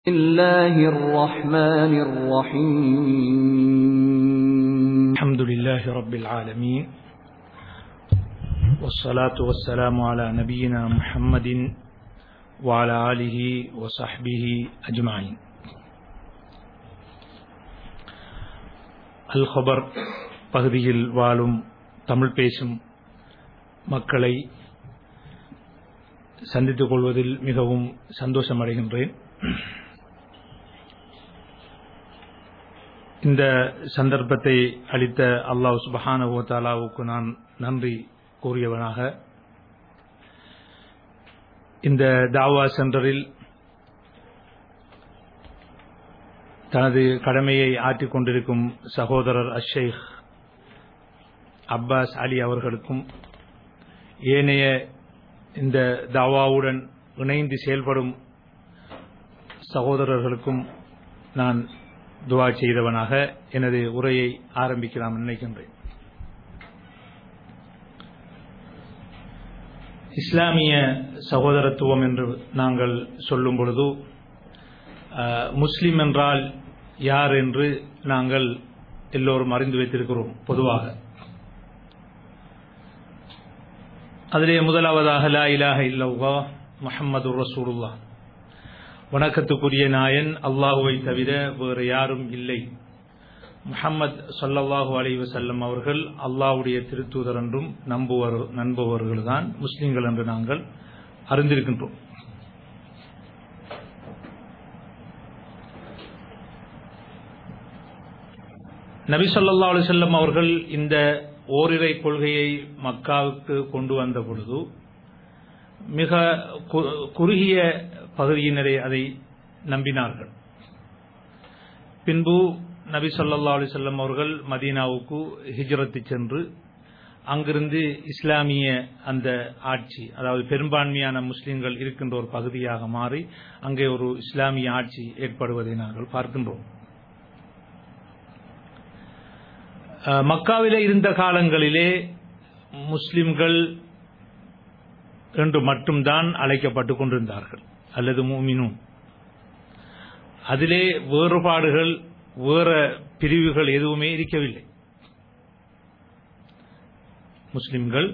الله الرحمن الرحيم الحمد لله رب العالمين والصلاة والسلام على نبينا محمد وعلى آله وصحبه أجمعين அல் ஹபர் பகுதியில் வாழும் தமிழ் பேசும் மக்களை சந்தித்துக் கொள்வதில் மிகவும் சந்தோஷம் அடைகின்றேன் இந்த சந்தர்ப்பத்தை அளித்த அல்லாஹ் சுபஹானஹு தாலாவுக்கு நான் நன்றி கூறியவனாக இந்த தாவா சென்டரில் தனது கடமையை ஆற்றிக் கொண்டிருக்கும் சகோதரர் அஷேக் அப்பாஸ் அலி அவர்களுக்கும் ஏனைய இந்த தாவாவுடன் இணைந்து செயல்படும் சகோதரர்களுக்கும் நான் துவா செய்தவனாக எனது உரையை ஆரம்பிக்கலாம் நினைக்கின்றேன் இஸ்லாமிய சகோதரத்துவம் என்று நாங்கள் சொல்லும் பொழுது முஸ்லிம் என்றால் யார் என்று நாங்கள் எல்லோரும் அறிந்து வைத்திருக்கிறோம் பொதுவாக அதிலே முதலாவதாக லா இலாஹ இல்லவா முஹம்மது ரசூலுல்லா வணக்கத்துக்குரிய நாயன் அல்லாஹுவை தவிர வேறு யாரும் இல்லை முஹம்மது சொல்லல்லாஹு அலைஹி வசல்லம் அவர்கள் அல்லாஹுடைய திருத்தூதர் என்றும் நம்புவர் நம்புவர்கள் தான் முஸ்லிம்கள் என்று நாங்கள் அறிந்திருக்கின்றோம் நபி சொல்லா அலிசல்லம் அவர்கள் இந்த ஓரிரை கொள்கையை மக்காவுக்கு கொண்டு வந்த பொழுது மிக குறுகிய பகுதியினரே அதை நம்பினார்கள் பின்பு நபி சொல்லா அலிசல்லம் அவர்கள் மதீனாவுக்கு ஹிஜ்ரத்து சென்று அங்கிருந்து இஸ்லாமிய அந்த ஆட்சி அதாவது பெரும்பான்மையான முஸ்லிம்கள் இருக்கின்ற ஒரு பகுதியாக மாறி அங்கே ஒரு இஸ்லாமிய ஆட்சி ஏற்படுவதை நாங்கள் பார்க்கின்றோம் மக்காவிலே இருந்த காலங்களிலே முஸ்லிம்கள் என்று மட்டும்தான் அழைக்கப்பட்டுக் கொண்டிருந்தார்கள் அல்லது மூமினும் அதிலே வேறுபாடுகள் வேற பிரிவுகள் எதுவுமே இருக்கவில்லை முஸ்லிம்கள்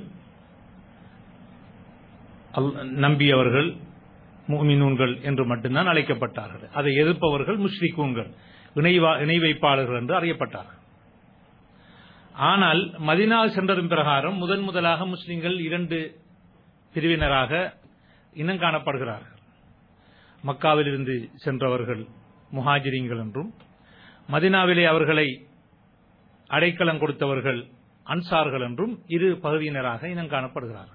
நம்பியவர்கள் மூமினூன்கள் என்று மட்டும்தான் அழைக்கப்பட்டார்கள் அதை எதிர்ப்பவர்கள் முஸ்லிக்கூன்கள் இணைவா இணை வைப்பாளர்கள் என்று அறியப்பட்டார்கள் ஆனால் மதினால் சென்றதும் பிரகாரம் முதன் முதலாக முஸ்லிம்கள் இரண்டு பிரிவினராக இனம் காணப்படுகிறார்கள் மக்காவிலிருந்து சென்றவர்கள் முஹாஜிரிங்கள் என்றும் மதினாவிலே அவர்களை அடைக்கலம் கொடுத்தவர்கள் அன்சார்கள் என்றும் இரு பகுதியினராக இனம் காணப்படுகிறார்கள்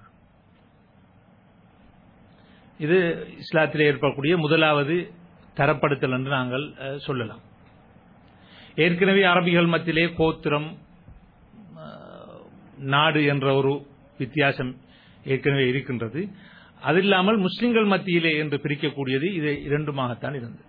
இது இஸ்லாத்திலே ஏற்படக்கூடிய முதலாவது தரப்படுத்தல் என்று நாங்கள் சொல்லலாம் ஏற்கனவே அரபிகள் மத்தியிலே கோத்திரம் நாடு என்ற ஒரு வித்தியாசம் ஏற்கனவே இருக்கின்றது அது இல்லாமல் முஸ்லிம்கள் மத்தியிலே என்று பிரிக்கக்கூடியது இது இரண்டுமாகத்தான் இருந்தது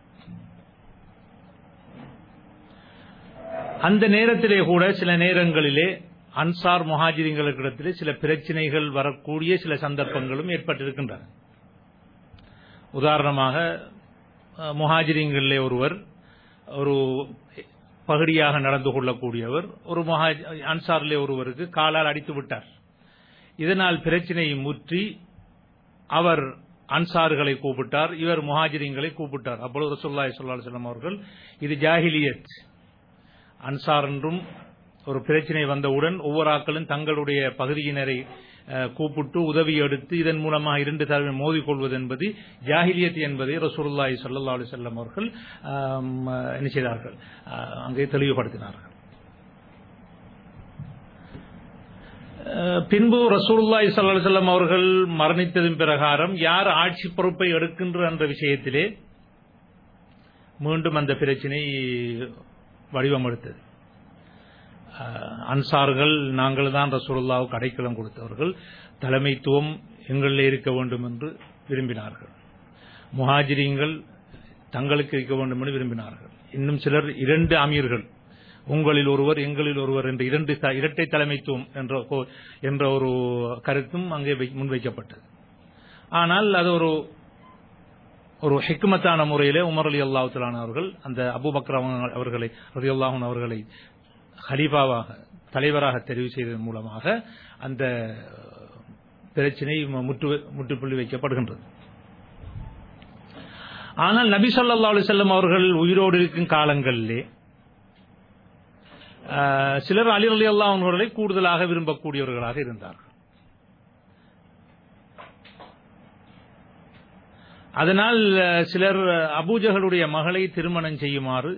அந்த நேரத்திலே கூட சில நேரங்களிலே அன்சார் முஹாஜிரிங்களிடத்திலே சில பிரச்சனைகள் வரக்கூடிய சில சந்தர்ப்பங்களும் ஏற்பட்டிருக்கின்றன உதாரணமாக முஹாஜிரிங்களிலே ஒருவர் ஒரு பகுதியாக நடந்து கொள்ளக்கூடியவர் ஒரு மஹாஜ் அன்சாரிலே ஒருவருக்கு காலால் அடித்து விட்டார் இதனால் பிரச்சனையை முற்றி அவர் அன்சார்களை கூப்பிட்டார் இவர் முஹாஜிரிங்களை கூப்பிட்டார் அப்பொழுது ரசூல்லாய் சொல்லா செல்லம் அவர்கள் இது ஜாஹிலியத் அன்சார் என்றும் ஒரு பிரச்சனை வந்தவுடன் ஒவ்வொரு ஆக்களும் தங்களுடைய பகுதியினரை கூப்பிட்டு உதவி எடுத்து இதன் மூலமாக இரண்டு தரவை மோதிக்கொள்வது என்பது ஜாகிலியத் என்பதை ரசூல்லாய் சல்லா அலி செல்லம் அவர்கள் என்ன செய்தார்கள் அங்கே தெளிவுபடுத்தினார்கள் பின்பு ரசூல்லாய் சல்லா செல்லம் அவர்கள் மரணித்ததன் பிரகாரம் யார் ஆட்சி பொறுப்பை எடுக்கின்ற என்ற விஷயத்திலே மீண்டும் அந்த பிரச்சினை வடிவம் எடுத்தது அன்சார்கள் நாங்கள் தான் ரசூலுல்லாவுக்கு அடைக்கலம் கொடுத்தவர்கள் தலைமைத்துவம் எங்களில் இருக்க வேண்டும் என்று விரும்பினார்கள் முஹாஜிரிங்கள் தங்களுக்கு இருக்க வேண்டும் என்று விரும்பினார்கள் இன்னும் சிலர் இரண்டு அமீர்கள் உங்களில் ஒருவர் எங்களில் ஒருவர் என்ற இரண்டு இரட்டை தலைமைத்துவம் என்ற என்ற ஒரு கருத்தும் அங்கே முன்வைக்கப்பட்டது ஆனால் அது ஒரு ஒரு ஹிக்மத்தான முறையிலே உமர் அலி அல்லாஹுலான அவர்கள் அந்த அபுபக்கர் அவங்க- அவர்களை ரதி அல்லாஹன் அவர்களை ஹலீஃபாவாக தலைவராக தெரிவு செய்ததன் மூலமாக அந்த பிரச்சினை முற்று முற்றுப்புள்ளி வைக்கப்படுகின்றது ஆனால் நபி ஸல்லல்லாஹு அலைஹி வஸல்லம் அவர்கள் உயிரோடு இருக்கும் காலங்களிலே ஆஹ், சிலர் அலி அலி அல்லாஹ் அவர்களை கூடுதலாக விரும்பக்கூடியவர்களாக இருந்தார்கள் அதனால் அஹ், சிலர் அபூஜகளுடைய மகளை திருமணம் செய்யுமாறு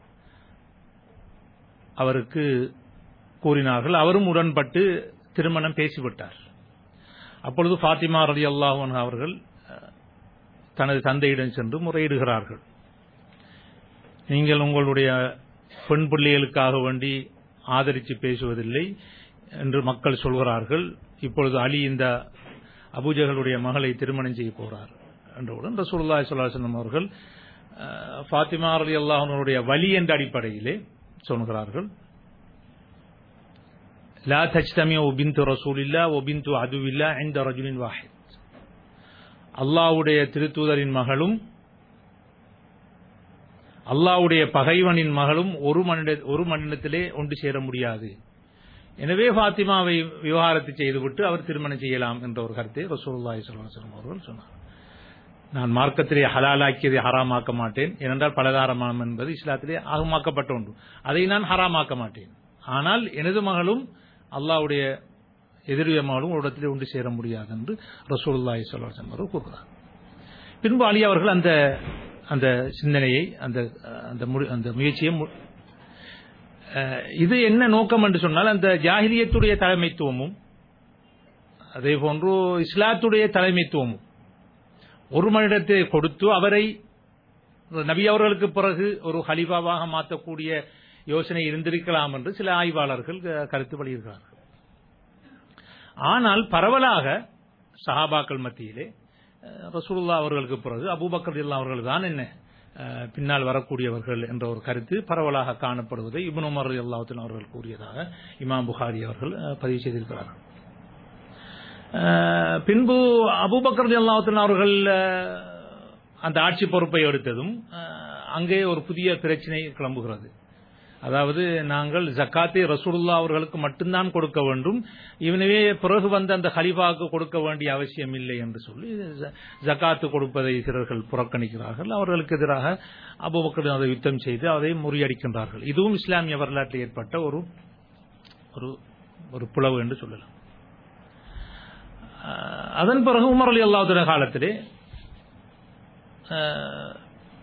அவருக்கு கூறினார்கள் அவரும் உடன்பட்டு திருமணம் பேசிவிட்டார் அப்பொழுது ஃபாத்திமா ரதி அல்லாஹன் அவர்கள் அஹ், தனது தந்தையிடம் சென்று முறையிடுகிறார்கள் நீங்கள் உங்களுடைய பெண் பிள்ளைகளுக்காக வேண்டி ஆதரித்து பேசுவதில்லை என்று மக்கள் சொல்கிறார்கள் இப்பொழுது அலி இந்த அபூஜகளுடைய மகளை திருமணம் செய்ய போகிறார் என்றவுடன் ரசூலுல்லாஹி ஸல்லல்லாஹு அலைஹி வஸல்லம் அவர்கள் அஹ், ஃபாத்திமா ரலி அல்லாஹனுடைய வலி என்ற அடிப்படையிலே சொல்கிறார்கள் லா தஜ்தமியு பின்து ரசூலில்லா ஒ பின்து அதுவில்லா இந்த ரஜுலின் வாஹித் அல்லாஹ்வுடைய திருத்தூதரின் மகளும் அல்லாஹ்வுடைய பகைவனின் மகளும் ஒரு மனித ஒரு மனிதத்திலே ஒன்று சேர முடியாது எனவே ஃபாத்திமாவை விவாகரத்து செய்துவிட்டு அவர் திருமணம் செய்யலாம் என்ற ஒரு கருத்தை ரசூலுல்லாஹி ஸல்லல்லாஹு அலைஹி வஸல்லம் அவர்கள் சொன்னார் நான் மார்க்கத்திலே ஹலாலாக்கியதை ஹராமாக்க மாட்டேன் ஏனென்றால் பலதாரமானம் என்பது இஸ்லாத்திலே ஆகமாக்கப்பட்ட ஒன்று அதை நான் ஹராமாக்க மாட்டேன் ஆனால் எனது மகளும் அல்லாஹ்வுடைய எதிரிய மகளும் ஒரு இடத்திலே ஒன்று சேர முடியாது என்று ரசூலுல்லாஹி ஸல்லல்லாஹு அலைஹி வஸல்லம் அவர்கள் கூறுகிறார் பின்பு அலி அவர்கள் அந்த அந்த சிந்தனையை அந்த அந்த முடி- அந்த முயற்சியை மு- அஹ், இது என்ன நோக்கம் என்று சொன்னால் அந்த ஜாஹிலியத்துடைய தலைமைத்துவமும் அதே போன்று இஸ்லாத்துடைய தலைமைத்துவமும் ஒரு மனிதத்தை கொடுத்து அவரை நபி அவர்களுக்கு பிறகு ஒரு ஹலிஃபாவாக மாற்றக்கூடிய யோசனை இருந்திருக்கலாம் என்று சில ஆய்வாளர்கள் க- கருத்து வெளியிடுகிறார்கள் ஆனால் பரவலாக சஹாபாக்கள் மத்தியிலே அஹ், ரசூலுல்லாஹ் அவர்களுக்கு பிறகு அபூபக்கர் ரலியல்லாஹு அவர்கள் தான் என்ன அஹ், பின்னால் வரக்கூடியவர்கள் என்ற ஒரு கருத்து பரவலாக காணப்படுவதை இப்னு உமர் ரலியல்லாஹு அவர்கள் கூறியதாக இமாம் புகாரி அவர்கள் அஹ், பதிவு செய்திருக்கிறார்கள் அஹ், பின்பு அபூபக்கர் ரலியல்லாஹு அவர்கள் அஹ், அந்த ஆட்சி பொறுப்பை எடுத்ததும் அஹ், அங்கே ஒரு புதிய பிரச்சனை கிளம்புகிறது அதாவது நாங்கள் ஜக்காத்தை ரசூலுல்லாஹ் அவர்களுக்கு மட்டும்தான் கொடுக்க வேண்டும் இவனவே பிறகு வந்த அந்த ஹலிஃபாவுக்கு கொடுக்க வேண்டிய அவசியம் இல்லை என்று சொல்லி ஜ- ஜக்காத்து கொடுப்பதை சிலர்கள் புறக்கணிக்கிறார்கள் அவர்களுக்கு எதிராக அபுபக்கர் அதை யுத்தம் செய்து அதை முறியடிக்கின்றார்கள் இதுவும் இஸ்லாமிய வரலாற்றில் ஏற்பட்ட ஒரு ஒரு ஒரு புலவு என்று சொல்லலாம் அஹ், அதன் பிறகு உமர் அலி அல்லாஹுடைய காலத்திலே அஹ்,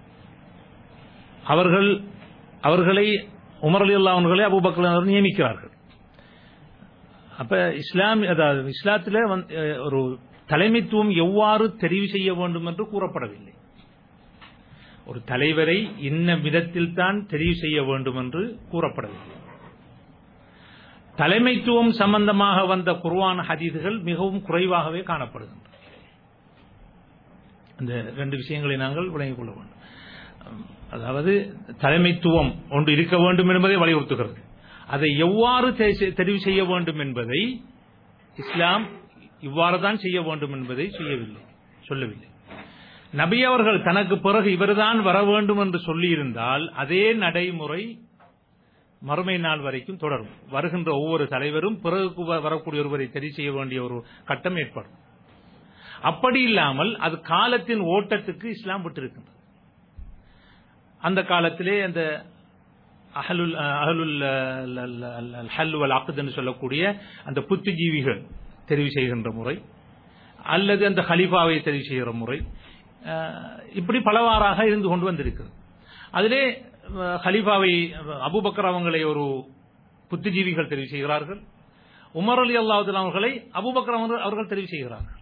அவர்கள் அவர்களை உமர் அலி அல்லா அவர்களை அபூபக்கர் அவர்கள் நியமிக்கிறார்கள் அப்ப இஸ்லாம் அதாவது இஸ்லாத்தில் வந்து, அஹ், ஒரு தலைமைத்துவம் எவ்வாறு தெரிவு செய்ய வேண்டும் என்று கூறப்படவில்லை ஒரு தலைவரை இன்ன விதத்தில் தான் தெரிவு செய்ய வேண்டும் என்று கூறப்படவில்லை தலைமைத்துவம் சம்பந்தமாக வந்த குர்ஆன் ஹதீதுகள் மிகவும் குறைவாகவே காணப்படுகின்றன இந்த ரெண்டு விஷயங்களை நாங்கள் விளங்கிக் கொள்ள வேண்டும் அதாவது தலைமைத்துவம் ஒன்று இருக்க வேண்டும் என்பதை வலியுறுத்துகிறது அதை எவ்வாறு தெ- தெரிவு செய்ய வேண்டும் என்பதை இஸ்லாம் இவ்வாறு தான் செய்ய வேண்டும் என்பதை செய்யவில்லை சொல்லவில்லை நபி அவர்கள் தனக்கு பிறகு இவர்தான் வர வேண்டும் என்று சொல்லியிருந்தால் அதே நடைமுறை மறுமை நாள் வரைக்கும் தொடரும் வருகின்ற ஒவ்வொரு தலைவரும் பிறகு வ- வரக்கூடிய ஒருவரை தெரிவு செய்ய வேண்டிய ஒரு கட்டம் ஏற்படும் அப்படி இல்லாமல் அது காலத்தின் ஓட்டத்துக்கு இஸ்லாம் விட்டிருக்கின்றது அந்த காலத்திலே அந்த அஹலுல் அஹலுல் ஹல் வல் அக்த் என்று சொல்லக்கூடிய அந்த புத்திஜீவிகள் தெரிவு செய்கின்ற முறை அல்லது அந்த ஹலிஃபாவை தெரிவு செய்கிற முறை அஹ், இப்படி பலவாறாக இருந்து கொண்டு வந்திருக்கிறது அதிலே அஹ், ஹலிஃபாவை அபூபக்கர் அவங்களை ஒரு புத்திஜீவிகள் தெரிவு செய்கிறார்கள் உமர் அலி அல்லாஹுல் அவர்களை அபூபக்கர் அவர்கள் அவர்கள் தெரிவு செய்கிறார்கள்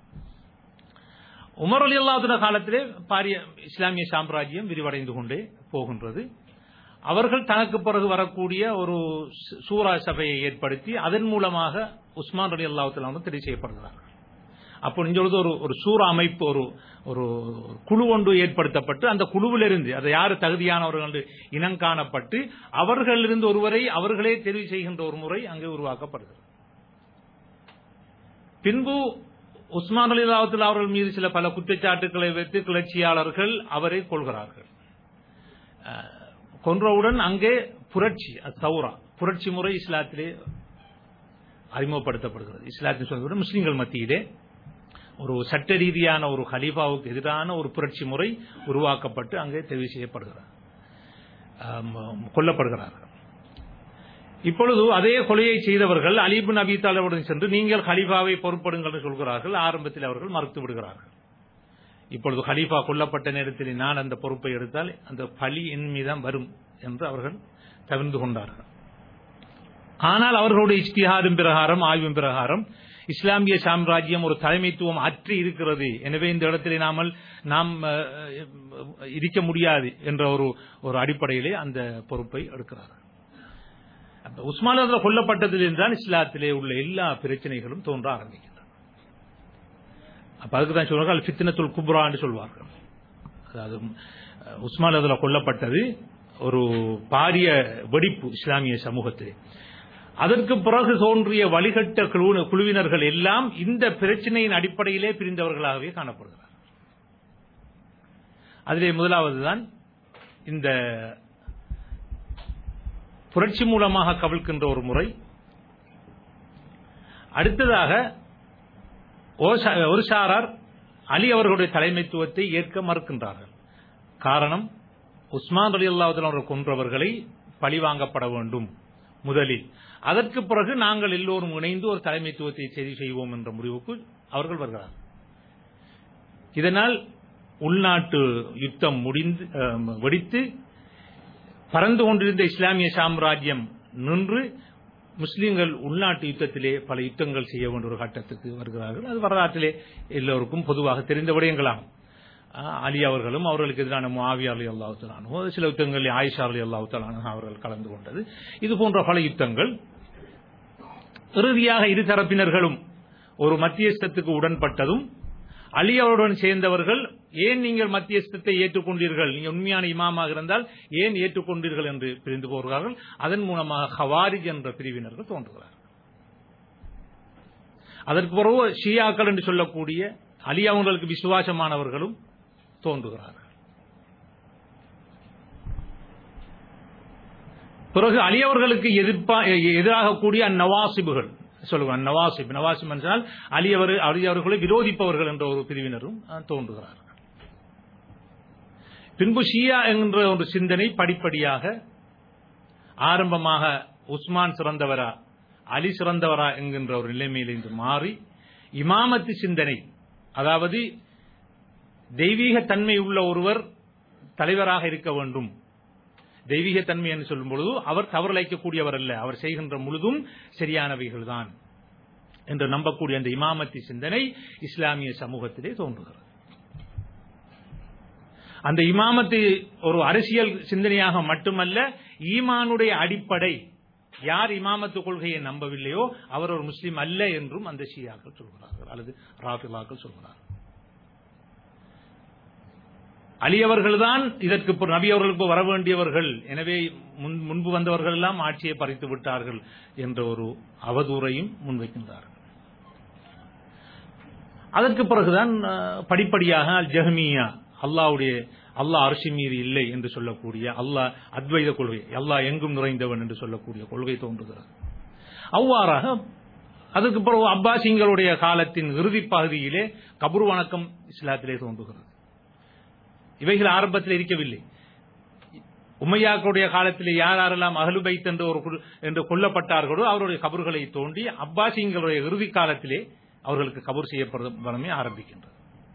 உமர் அலி அல்லாஹுன காலத்திலே பாரிய இஸ்லாமிய சாம்ராஜ்யம் விரிவடைந்து கொண்டே போகின்றது அவர்கள் தனக்கு பிறகு வரக்கூடிய ஒரு சு- சூரா சபையை ஏற்படுத்தி அதன் மூலமாக உஸ்மான் அலி அல்லாஹுல தெரிவு செய்யப்படுகிறார்கள் அப்போ இஞ்சொழுது ஒரு ஒரு சூரா அமைப்பு ஒரு ஒரு குழு ஒன்று ஏற்படுத்தப்பட்டு அந்த குழுவிலிருந்து அதை யார் தகுதியானவர்கள் என்று இனம் காணப்பட்டு அவர்களிலிருந்து ஒருவரை அவர்களே தெரிவு செய்கின்ற ஒரு முறை அங்கே உருவாக்கப்படுகிறது பின்பு உஸ்மான் அலி அல்லாஹத்தில் அவர்கள் மீது சில பல குற்றச்சாட்டுக்களை வைத்து கிளர்ச்சியாளர்கள் அவரை கொள்கிறார்கள் அஹ், கொன்றவுடன் அங்கே புரட்சி சௌரா புரட்சி முறை இஸ்லாத்திலே அறிமுகப்படுத்தப்படுகிறது இஸ்லாத்தின் சொல்வதுடன் முஸ்லிம்கள் மத்தியிலே ஒரு சட்ட ரீதியான ஒரு ஹலீஃபாவுக்கு எதிரான ஒரு புரட்சி முறை உருவாக்கப்பட்டு அங்கே தெரிவு செய்யப்படுகிறார் ஆம், கொல்லப்படுகிறார்கள் இப்பொழுது அதே கொலையை செய்தவர்கள் அலிபின் அபி தாலிபுடன் சென்று நீங்கள் ஹலீஃபாவை பொறுப்படுங்கள் என்று சொல்கிறார்கள் ஆரம்பத்தில் அவர்கள் மறுத்து விடுகிறார்கள் இப்பொழுது ஹலீஃபா கொல்லப்பட்ட நேரத்தில் நான் அந்த பொறுப்பை எடுத்தால் அந்த பலி என் மீதான் வரும் என்று அவர்கள் தவிர்ந்து கொண்டார்கள் ஆனால் அவர்களுடைய இஷ்டிஹாரின் பிரகாரம் ஆய்வின் பிரகாரம் இஸ்லாமிய சாம்ராஜ்யம் ஒரு தலைமைத்துவம் அற்றி இருக்கிறது எனவே இந்த இடத்திலே நாமல் நாம் அஹ், இருக்க முடியாது என்ற ஒரு ஒரு அடிப்படையிலே அந்த பொறுப்பை எடுக்கிறார்கள் அப்ப உஸ்மான் ரலியல்லாஹு கொல்லப்பட்டதில் தான் இஸ்லாத்திலே உள்ள எல்லா பிரச்சனைகளும் தோன்ற ஆரம்பிக்கின்றன அப்ப அதுக்கு தான் சொல்வார்கள் ஃபித்னத்துல் குப்ரா என்று சொல்வார்கள் அதாவது அஹ், உஸ்மான் அதில் கொல்லப்பட்டது ஒரு பாரிய வெடிப்பு இஸ்லாமிய சமூகத்திலே அதற்கு பிறகு தோன்றிய வழிகட்ட குழு- குழுவினர்கள் எல்லாம் இந்த பிரச்சனையின் அடிப்படையிலே பிரிந்தவர்களாகவே காணப்படுகிறார் அதிலே முதலாவதுதான் இந்த புரட்சி மூலமாக கவிழ்க்கின்ற ஒரு முறை அடுத்ததாக ஒரு சா- ஒரு சாரார் அலி அவர்களுடைய தலைமைத்துவத்தை ஏற்க மறுக்கின்றார்கள் காரணம் உஸ்மான் அலி அல்லாஹ் அவர்கள் கொன்றவர்களை பழிவாங்கப்பட வேண்டும் முதலில் அதற்கு பிறகு நாங்கள் எல்லோரும் இணைந்து ஒரு தலைமைத்துவத்தை சரி செய்வோம் என்ற முடிவுக்கு அவர்கள் வருகிறார்கள் இதனால் உள்நாட்டு யுத்தம் முடிந்து அஹ், வெடித்து பறந்து கொண்டிருந்த இஸ்லாமிய சாம்ராஜ்யம் நின்று முஸ்லிம்கள் உள்நாட்டு யுத்தத்திலே பல யுத்தங்கள் செய்ய வேண்டிய ஒரு கட்டத்துக்கு வருகிறார்கள் அது வரலாற்றிலே எல்லோருக்கும் பொதுவாக தெரிந்த விடயங்களாகும் ஆஹ், அலி அவர்களும் அவர்களுக்கு எதிரான முஆவியா அலி அல்லாஹாலோ சில யுத்தங்களில் ஆயிஷா அலி அல்லாஹாலோ அவர்கள் கலந்து கொண்டது இது போன்ற பல யுத்தங்கள் இறுதியாக இரு தரப்பினர்களும் ஒரு மத்தியஸ்தத்துக்கு உடன்பட்டதும் அலி அவருடன் சேர்ந்தவர்கள் ஏன் நீங்கள் மத்தியஸ்தத்தை ஏற்றுக்கொண்டீர்கள் நீங்க உண்மையான இமாமாக இருந்தால் ஏன் ஏற்றுக்கொண்டீர்கள் என்று பிரிந்து போகிறார்கள் அதன் மூலமாக ஹவாரிஜ் என்ற பிரிவினர்கள் தோன்றுகிறார்கள் அதற்கு பிறகு ஷியாக்கள் என்று சொல்லக்கூடிய அலி அவங்களுக்கு விசுவாசமானவர்களும் தோன்றுகிறார்கள் பிறகு அலி அவர்களுக்கு எதிர்ப்பா எதிராக கூடிய அந்நவாசிபுகள் சொல்லுவாங்க நவாசிப் நவாசிப் என்றால் அலி அவர் அலி அவர்களை விரோதிப்பவர்கள் என்ற ஒரு பிரிவினரும் அஹ், தோன்றுகிறார்கள் பின்பு ஷியா என்ற ஒரு சிந்தனை படிப்படியாக ஆரம்பமாக உஸ்மான் சிறந்தவரா அலி சிறந்தவரா என்கின்ற ஒரு நிலைமையில் இன்று மாறி இமாமத்து சிந்தனை அதாவது தெய்வீக தன்மை உள்ள ஒருவர் தலைவராக இருக்க வேண்டும் தெய்வீக தன்மை என்று சொல்லும் பொழுது அவர் தவறழைக்கக்கூடியவர் அல்ல அவர் செய்கின்ற முழுதும் சரியானவைகள் தான் என்று நம்பக்கூடிய அந்த இமாமத்தி சிந்தனை இஸ்லாமிய சமூகத்திலே தோன்றுகிறது அந்த இமாமத்து ஒரு அரசியல் சிந்தனையாக மட்டுமல்ல ஈமானுடைய அடிப்படை யார் இமாமத்து கொள்கையை நம்பவில்லையோ அவர் ஒரு முஸ்லீம் அல்ல என்றும் அந்த ஷியாக்கள் சொல்கிறார்கள் அல்லது ராஃபிலாக்கள் சொல்கிறார்கள் அலி அவர்கள்தான் இதற்கு பு- நபி அவர்களுக்கு வர வேண்டியவர்கள் எனவே முன்- முன்பு வந்தவர்கள் எல்லாம் ஆட்சியை பறித்து விட்டார்கள் என்ற ஒரு அவதூறையும் முன்வைக்கின்றார்கள் அதற்கு பிறகுதான் அஹ், படிப்படியாக அல் ஜஹ்மியா அல்லாஹ்வுடைய அல்லாஹ் அரிசி மீது இல்லை என்று சொல்லக்கூடிய அல்லாஹ் அத்வைத கொள்கை அல்லாஹ் எங்கும் நிறைந்தவன் என்று சொல்லக்கூடிய கொள்கை தோன்றுகிறது அவ்வாறாக அதுக்கு பிறகு அப்பாசிங்களுடைய காலத்தின் இறுதிப் பகுதியிலே கபுர் வணக்கம் இஸ்லாத்திலே தோன்றுகிறது இவைகள் ஆரம்பத்தில் இருக்கவில்லை உமையாக்களுடைய காலத்தில் யார் யாரெல்லாம் அகலுபைத் என்று ஒரு குழு- என்று கொல்லப்பட்டார்களோ அவருடைய கபர்களை தோண்டி அப்பாசிங்களுடைய இறுதி காலத்திலே அவர்களுக்கு கபூர் செய்யப்படுமே ஆரம்பிக்கின்றது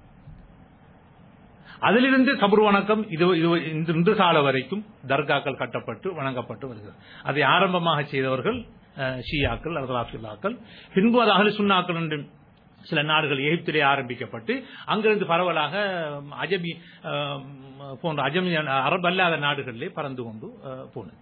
அதிலிருந்து கபர் வணக்கம் இது இது- இந்த இன்று கால வரைக்கும் தர்காக்கள் கட்டப்பட்டு வணங்கப்பட்டு வருகிறது அதை ஆரம்பமாக செய்தவர்கள் அஹ், ஷியாக்கள் அல்லது ராஃபில்லாக்கள் பின்பு அது அகலு சுன்னாக்கள் என்று சில நாடுகள் எகிப்திலே ஆரம்பிக்கப்பட்டு அங்கிருந்து பரவலாக அஹ், அஜமி அஹ், போன்ற அஜமி அரபு அல்லாத நாடுகளிலே பறந்து கொண்டு அஹ், போனது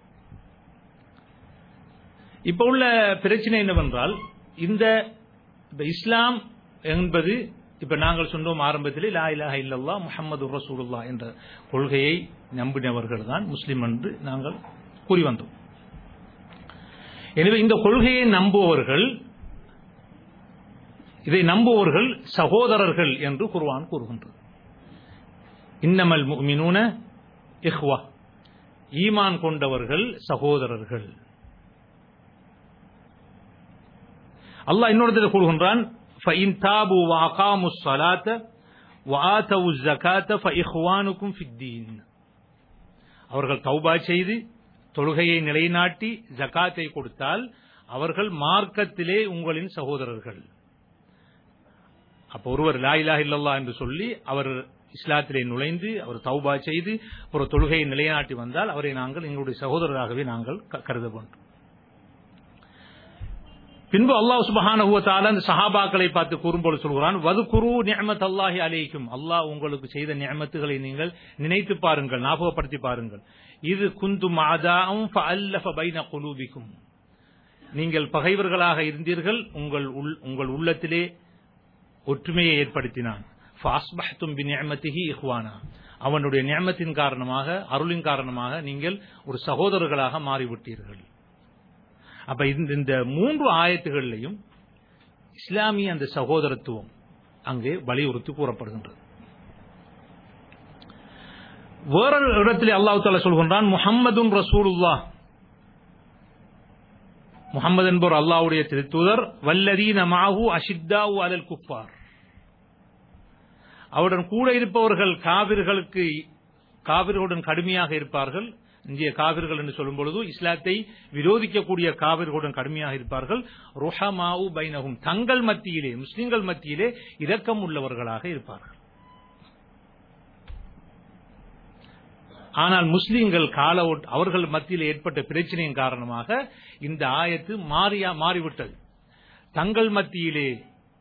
இப்ப உள்ள பிரச்சனை என்னவென்றால் இந்த இப்ப இஸ்லாம் என்பது இப்ப நாங்கள் சொன்னோம் ஆரம்பத்தில் லா இலாஹ இல்லல்லா முஹம்மது ரசூலுல்லாஹ் என்ற கொள்கையை நம்பினவர்கள் தான் முஸ்லிம் என்று நாங்கள் கூறி வந்தோம் எனவே இந்த கொள்கையை நம்புபவர்கள் இதை நம்புவோர்கள் சகோதரர்கள் என்று குர்ஆன் கூறுகின்றது இன்னமல் முஃமினூன இஹ்வா ஈமான் கொண்டவர்கள் சகோதரர்கள் அல்லாஹ் இன்னொரு இடத்துல கூறுகின்றான் فَإِن تَابُوا وَأَقَامُوا الصَّلَاةَ وَآتَوُا الزَّكَاةَ فَإِخْوَانُكُمْ فِي الدِّينِ அவர்கள் தௌபா செய்து தொழுகையை நிலைநாட்டி ஜகாத்தை கொடுத்தால் அவர்கள் மார்க்கத்திலே உங்களின் சகோதரர்கள் அப்ப ஒருவர் லா இலாஹ இல்லல்லா என்று சொல்லி அவர் இஸ்லாத்திலே நுழைந்து அவர் தௌபா செய்து ஒரு தொழுகையை நிலைநாட்டி வந்தால் அவரை நாங்கள் எங்களுடைய சகோதரராகவே நாங்கள் க- கருத வேண்டும் பின்பு அல்லாஹ் சுபஹானஹு வ தஆலா அந்த சஹாபாக்களை பார்த்து கூறும்போது சொல்கிறான் வதுகுரு நிஅமத் அல்லாஹி அலைக்கும் அல்லாஹ் உங்களுக்கு செய்த நிஅமத்துகளை நீங்கள் நினைத்து பாருங்கள் ஞாபகப்படுத்தி பாருங்கள் இது குந்தும் ஆதாவும் ஃபஅல்லஃப பைன குலூபிக்கும் நீங்கள் பகைவர்களாக இருந்தீர்கள் உங்கள் உள்- உங்கள் உள்ளத்திலே ஒற்றுமையை ஏற்படுத்தினான் فَأَصْبَحْتُمْ بِنِعْمَتِهِ إِخْوَانًا அவனுடைய நியமத்தின் காரணமாக அருளின் காரணமாக நீங்கள் ஒரு சகோதரர்களாக மாறிவிட்டீர்கள் அப்ப இந்த இந்த மூன்று ஆயத்துகளிலையும் இஸ்லாமிய அந்த சகோதரத்துவம் அங்கே வலியுறுத்தி கூறப்படுகின்றது வேறொரு இடத்திலே அல்லாஹ் தாலா சொல்கின்றான் முஹம்மதுன் ரசூலுல்லாஹ் முகமது என்பவர் அல்லாஹ்வுடைய திருத்தூதர் வல்லதீன மாஹு அஷித்தாவு அலல் குஃபார் அவருடன் கூட இருப்பவர்கள் காவிர்களுக்கு காவிர்களுடன் கடுமையாக இருப்பார்கள் இந்திய காவிர்கள் என்று சொல்லும் பொழுது இஸ்லாத்தை விரோதிக்கக்கூடிய காவிர்களுடன் கடுமையாக இருப்பார்கள் ருஹமாவு பைனகும் தங்கள் மத்தியிலே முஸ்லிம்கள் மத்தியிலே இரக்கம் உள்ளவர்களாக இருப்பார்கள் ஆனால் முஸ்லிம்கள் கால ஒட்- அவர்கள் மத்தியில் ஏற்பட்ட பிரச்சனையின் காரணமாக இந்த ஆயத்து மாறியா மாறிவிட்டது தங்கள் மத்தியிலே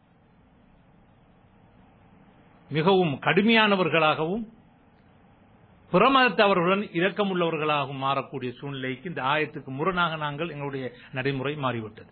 மிகவும் கடுமையானவர்களாகவும் புறமதத்தவர்களுடன் இரக்கமுள்ளவர்களாகவும் மாறக்கூடிய சூழ்நிலைக்கு இந்த ஆயத்துக்கு முரணாக நாங்கள் எங்களுடைய நடைமுறை மாறிவிட்டது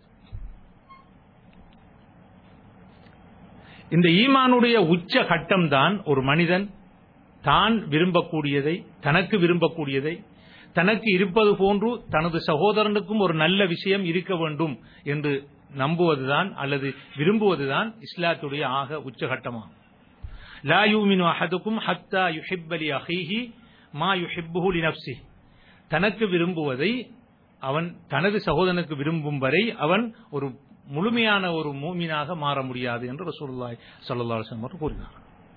இந்த ஈமானுடைய உச்ச கட்டம்தான் ஒரு மனிதன் தான் விரும்பக்கூடியதை தனக்கு விரும்பக்கூடியதை தனக்கு இருப்பது போன்று தனது சகோதரனுக்கும் ஒரு நல்ல விஷயம் இருக்க வேண்டும் என்று நம்புவதுதான் அல்லது விரும்புவதுதான் இஸ்லாத்துடைய ஆக உச்சகட்டமாகும் லா யூமினு அஹதுக்கும் ஹத்தா யுஹிப்ப லி அஹீஹி மா யுஹிப்புஹு லி நஃப்ஸிஹி தனக்கு விரும்புவதை அவன் தனது சகோதரனுக்கு விரும்பும் வரை அவன் ஒரு முழுமையான ஒரு மூமினாக மாற முடியாது என்று ரசூலுல்லாஹி ஸல்லல்லாஹு அலைஹி வஸல்லம் அவர்கள் கூறினார்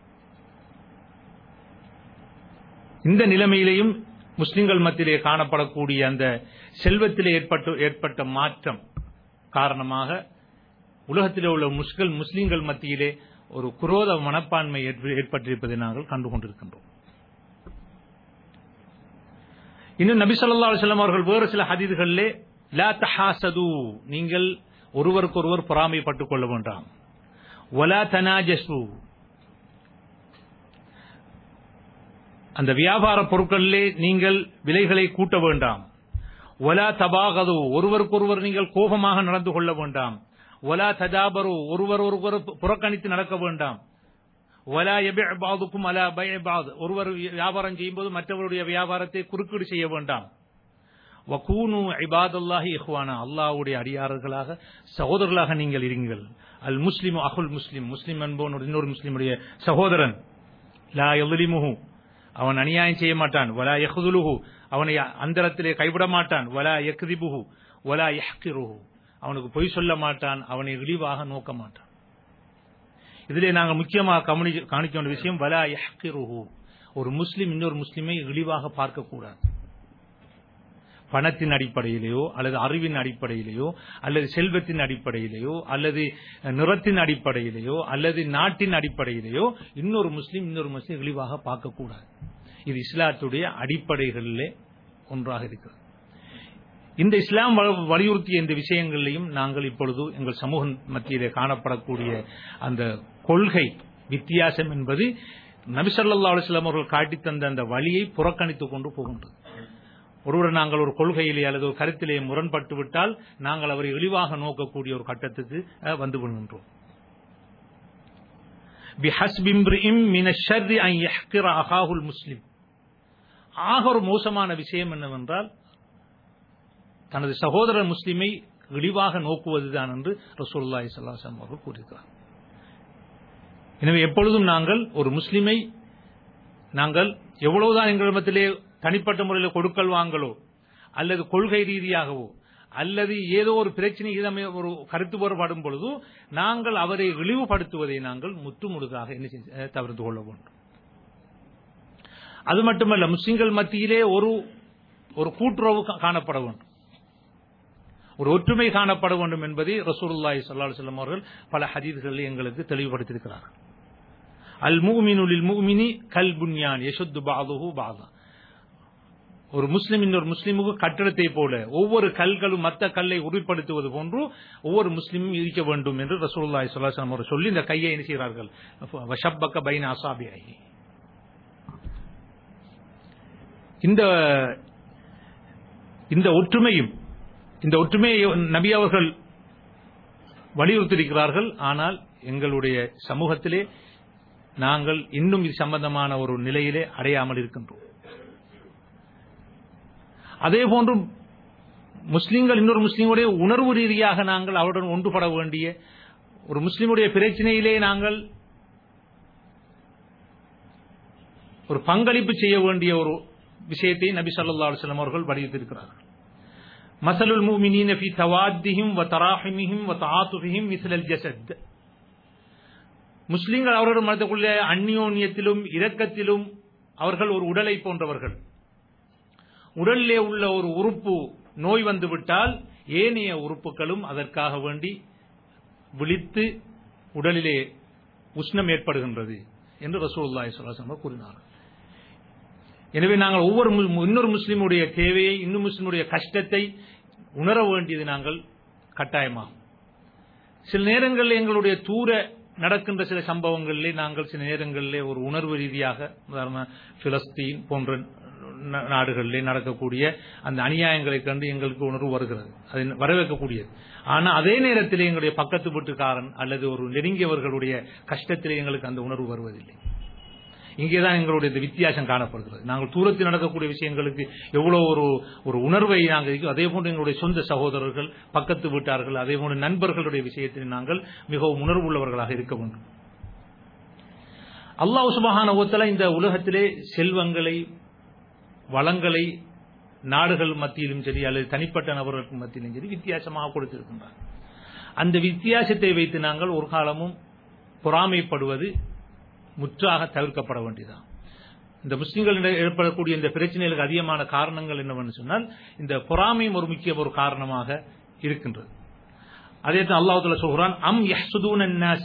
இந்த நிலைமையிலேயும் முஸ்லிம்கள் மத்தியிலே காணப்படக்கூடிய அந்த செல்வத்திலே ஏற்பட்ட ஏற்பட்ட மாற்றம் காரணமாக உலகத்திலே உள்ள முஸ்கள் முஸ்லிம்கள் மத்தியிலே ஒரு குரோத மனப்பான்மை ஏற்ப- ஏற்பட்டிருப்பதை நாங்கள் கண்டு கொண்டிருக்கின்றோம் இன்னும் நபி ஸல்லல்லாஹு அலைஹி வஸல்லம் அவர்கள் வேறு சில ஹதீதுகளிலே லா தஹாசது நீங்கள் ஒருவருக்கொருவர் பொறாமைப்பட்டுக் கொள்ள வேண்டாம் வலா தனாஜசு அந்த வியாபார பொருட்களிலே நீங்கள் விலைகளை கூட்ட வேண்டாம் ஒலா தபாகது ஒருவருக்கொருவர் நீங்கள் கோபமாக நடந்து கொள்ள வேண்டாம் ஒலா தஜாபரு ஒருவர் ஒருவர் புறக்கணித்து நடக்க வேண்டாம் ஒலா எபாதுக்கும் அலா பயபாத் ஒருவர் வியாபாரம் செய்யும்போது மற்றவருடைய வியாபாரத்தை குறுக்கீடு செய்ய வேண்டாம் வகூனு இபாதல்லாஹி இஹ்வானா அல்லாஹ்வுடைய அடியார்களாக சகோதரர்களாக நீங்கள் இருங்கள் அல் முஸ்லிம் அகுல் முஸ்லிம் முஸ்லிம் என்பவன் ஒரு இன்னொரு முஸ்லிமுடைய சகோதரன் லா எலிமுஹு அவன் அநியாயம் செய்ய மாட்டான் வலா யஹ்துலுஹு அவனை அந்தரத்திலே கைவிட மாட்டான் வலா யக்திபுஹு வலா யஹ்கிருஹு அவனுக்கு பொய் சொல்ல மாட்டான் அவனை இழிவாக நோக்க மாட்டான் இதிலே நாங்கள் முக்கியமாக கவனி காணிக்க வேண்டிய விஷயம் வலா யஹ்கிருஹு ஒரு முஸ்லிம் இன்னொரு முஸ்லிமை இழிவாக பார்க்கக்கூடாது பணத்தின் அடிப்படையிலேயோ அல்லது அறிவின் அடிப்படையிலேயோ அல்லது செல்வத்தின் அடிப்படையிலேயோ அல்லது நிறத்தின் அடிப்படையிலேயோ அல்லது நாட்டின் அடிப்படையிலேயோ இன்னொரு முஸ்லீம் இன்னொரு முஸ்லீம் இழிவாக பார்க்கக்கூடாது இது இஸ்லாத்துடைய அடிப்படைகளிலே ஒன்றாக இருக்கிறது இந்த இஸ்லாம் வ- வலியுறுத்திய இந்த விஷயங்களிலையும் நாங்கள் இப்பொழுது எங்கள் சமூக மத்தியிலே காணப்படக்கூடிய அந்த கொள்கை வித்தியாசம் என்பது நபிசல்லா அலுவலாம் அவர்கள் காட்டித் தந்த அந்த வழியை புறக்கணித்துக் கொண்டு போகின்றது ஒருவர் நாங்கள் ஒரு கொள்கையிலே அல்லது ஒரு கருத்திலே முரண்பட்டு விட்டால் நாங்கள் அவரை இழிவாக நோக்கக்கூடிய ஒரு கட்டத்துக்கு அஹ், வந்து விடுகின்றோம் بحسب امرئ من الشر أن يحقر أخاه المسلم ஆக ஒரு மோசமான விஷயம் என்னவென்றால் தனது சகோதரர் முஸ்லிமை இழிவாக நோக்குவதுதான் என்று ரசூலுல்லாஹி ஸல்லல்லாஹு அலைஹி வஸல்லம் அவர்கள் கூறியிருக்கிறார் எனவே எப்பொழுதும் நாங்கள் ஒரு முஸ்லிமை நாங்கள் எவ்வளவுதான் எங்களிடத்திலே தனிப்பட்ட முறையில் கொடுக்கல் வாங்கலோ அல்லது கொள்கை ரீதியாகவோ அல்லது ஏதோ ஒரு பிரச்சனை இதமே ஒரு கருத்து வேறுபடும் பொழுது நாங்கள் அவரை இழிவுபடுத்துவதை நாங்கள் முற்று முழுதாக என்ன செஞ்சு- அஹ் தவிர்த்து கொள்ள வேண்டும் அது மட்டுமல்ல முஸ்லிம்கள் மத்தியிலே ஒரு ஒரு கூட்டுறவு கா- காணப்பட வேண்டும் ஒரு ஒற்றுமை காணப்பட வேண்டும் என்பதை ரசூலுல்லாஹி ஸல்லல்லாஹு அலைஹி வஸல்லம் அவர்கள் பல ஹதீஸ்களில் எங்களுக்கு தெளிவுபடுத்தியிருக்கிறார்கள் அல் முஃமினு லில் முஃமினி கல் புன்யான் யஷுத்து பஅதுஹு பஅதா ஒரு முஸ்லிம் இன்னொரு முஸ்லிமுக்கு கட்டிடத்தை போல ஒவ்வொரு கல்களும் மற்ற கல்லை உறுதிப்படுத்துவது போன்று ஒவ்வொரு முஸ்லிமும் இருக்க வேண்டும் என்று ரசூலுல்லாஹி ஸல்லல்லாஹு அலைஹி வஸல்லம் அவர்கள் சொல்லி இந்த கையை என்ன செய்கிறார்கள் வஷப்பக்க பைன அசாபிஹி இந்த இந்த ஒற்றுமையும் இந்த ஒற்றுமையை நபி அவர்கள் வலியுறுத்தியிருக்கிறார்கள் ஆனால் எங்களுடைய சமூகத்திலே நாங்கள் இன்னும் இது சம்பந்தமான ஒரு நிலையிலே அடையாமல் இருக்கின்றோம் அதே போன்று முஸ்லிம்கள் இன்னொரு முஸ்லிமுடைய உணர்வு ரீதியாக நாங்கள் அவருடன் ஒன்றுபட வேண்டிய ஒரு முஸ்லிமுடைய பிரச்சனையிலே நாங்கள் ஒரு பங்களிப்பு செய்ய வேண்டிய ஒரு விஷயத்தை நபி ஸல்லல்லாஹு அலைஹி வஸல்லம் அவர்கள் வலியுறுத்தியிருக்கிறார்கள் மசலுல் முஃமினீன ஃபீ தவாத்திஹிம் வ தராஹிமிஹிம் வ தஆத்துஃபிஹிம் மிஸ்லல் ஜஸத் முஸ்லிம்கள் அவர்கள் மனதுக்குள்ள அந்நியோன்யத்திலும் இரக்கத்திலும் அவர்கள் ஒரு உடலை போன்றவர்கள் உடலிலே உள்ள ஒரு உறுப்பு நோய் வந்துவிட்டால் ஏனைய உறுப்புகளும் அதற்காக வேண்டி விழித்து உடலிலே உஷ்ணம் ஏற்படுகின்றது என்று ரசூலுல்லாஹி ஸல்லல்லாஹு அலைஹி வஸல்லம் கூறினார்கள் எனவே நாங்கள் ஒவ்வொரு மு- இன்னொரு முஸ்லிமுடைய தேவையை இன்னும் முஸ்லிமுடைய கஷ்டத்தை உணர வேண்டியது நாங்கள் கட்டாயமாகும் சில நேரங்களில் எங்களுடைய தூர நடக்கின்ற சில சம்பவங்களிலே நாங்கள் சில நேரங்களிலே ஒரு உணர்வு ரீதியாக உதாரண பிலஸ்தீன் போன்ற ந- நாடுகளிலே நடக்கக்கூடிய அந்த அநியாயங்களை கண்டு எங்களுக்கு உணர்வு வருகிறது அது வரவேற்கக்கூடியது ஆனால் அதே நேரத்திலே எங்களுடைய பக்கத்து வீட்டுக்காரன் அல்லது ஒரு நெருங்கியவர்களுடைய கஷ்டத்திலே எங்களுக்கு அந்த உணர்வு வருவதில்லை இங்கேதான் எங்களுடைய இந்த வித்தியாசம் காணப்படுகிறது நாங்கள் தூரத்தில் நடக்கக்கூடிய விஷயங்களுக்கு எவ்வளவு ஒரு ஒரு உணர்வை நாங்கள் இருக்கோ, அதே போன்று எங்களுடைய சொந்த சகோதரர்கள் பக்கத்து வீட்டார்கள் அதே போன்று நண்பர்களுடைய விஷயத்தில் நாங்கள் மிகவும் உணர்வுள்ளவர்களாக இருக்க வேண்டும் அல்லாஹ் சுபஹான ஓத்தல இந்த உலகத்திலே செல்வங்களை வளங்களை நாடுகள் மத்தியிலும் சரி அல்லது தனிப்பட்ட நபர்களுக்கு மத்தியிலும் சரி வித்தியாசமாக கொடுத்திருக்கின்றார் அந்த வித்தியாசத்தை வைத்து நாங்கள் ஒரு காலமும் பொறாமைப்படுவது முற்றாக தவிர்க்கப்பட வேண்டியதான் இந்த முஸ்லிம்களிடம் ஏற்படக்கூடிய இந்த பிரச்சனைகளுக்கு அதிகமான காரணங்கள் என்னவென்று சொன்னால் இந்த பொறாமையும் ஒரு முக்கிய ஒரு காரணமாக இருக்கின்றது அதே தான் அல்லாஹ் சொல்கிறான் அம் யஹ்சுதூன الناس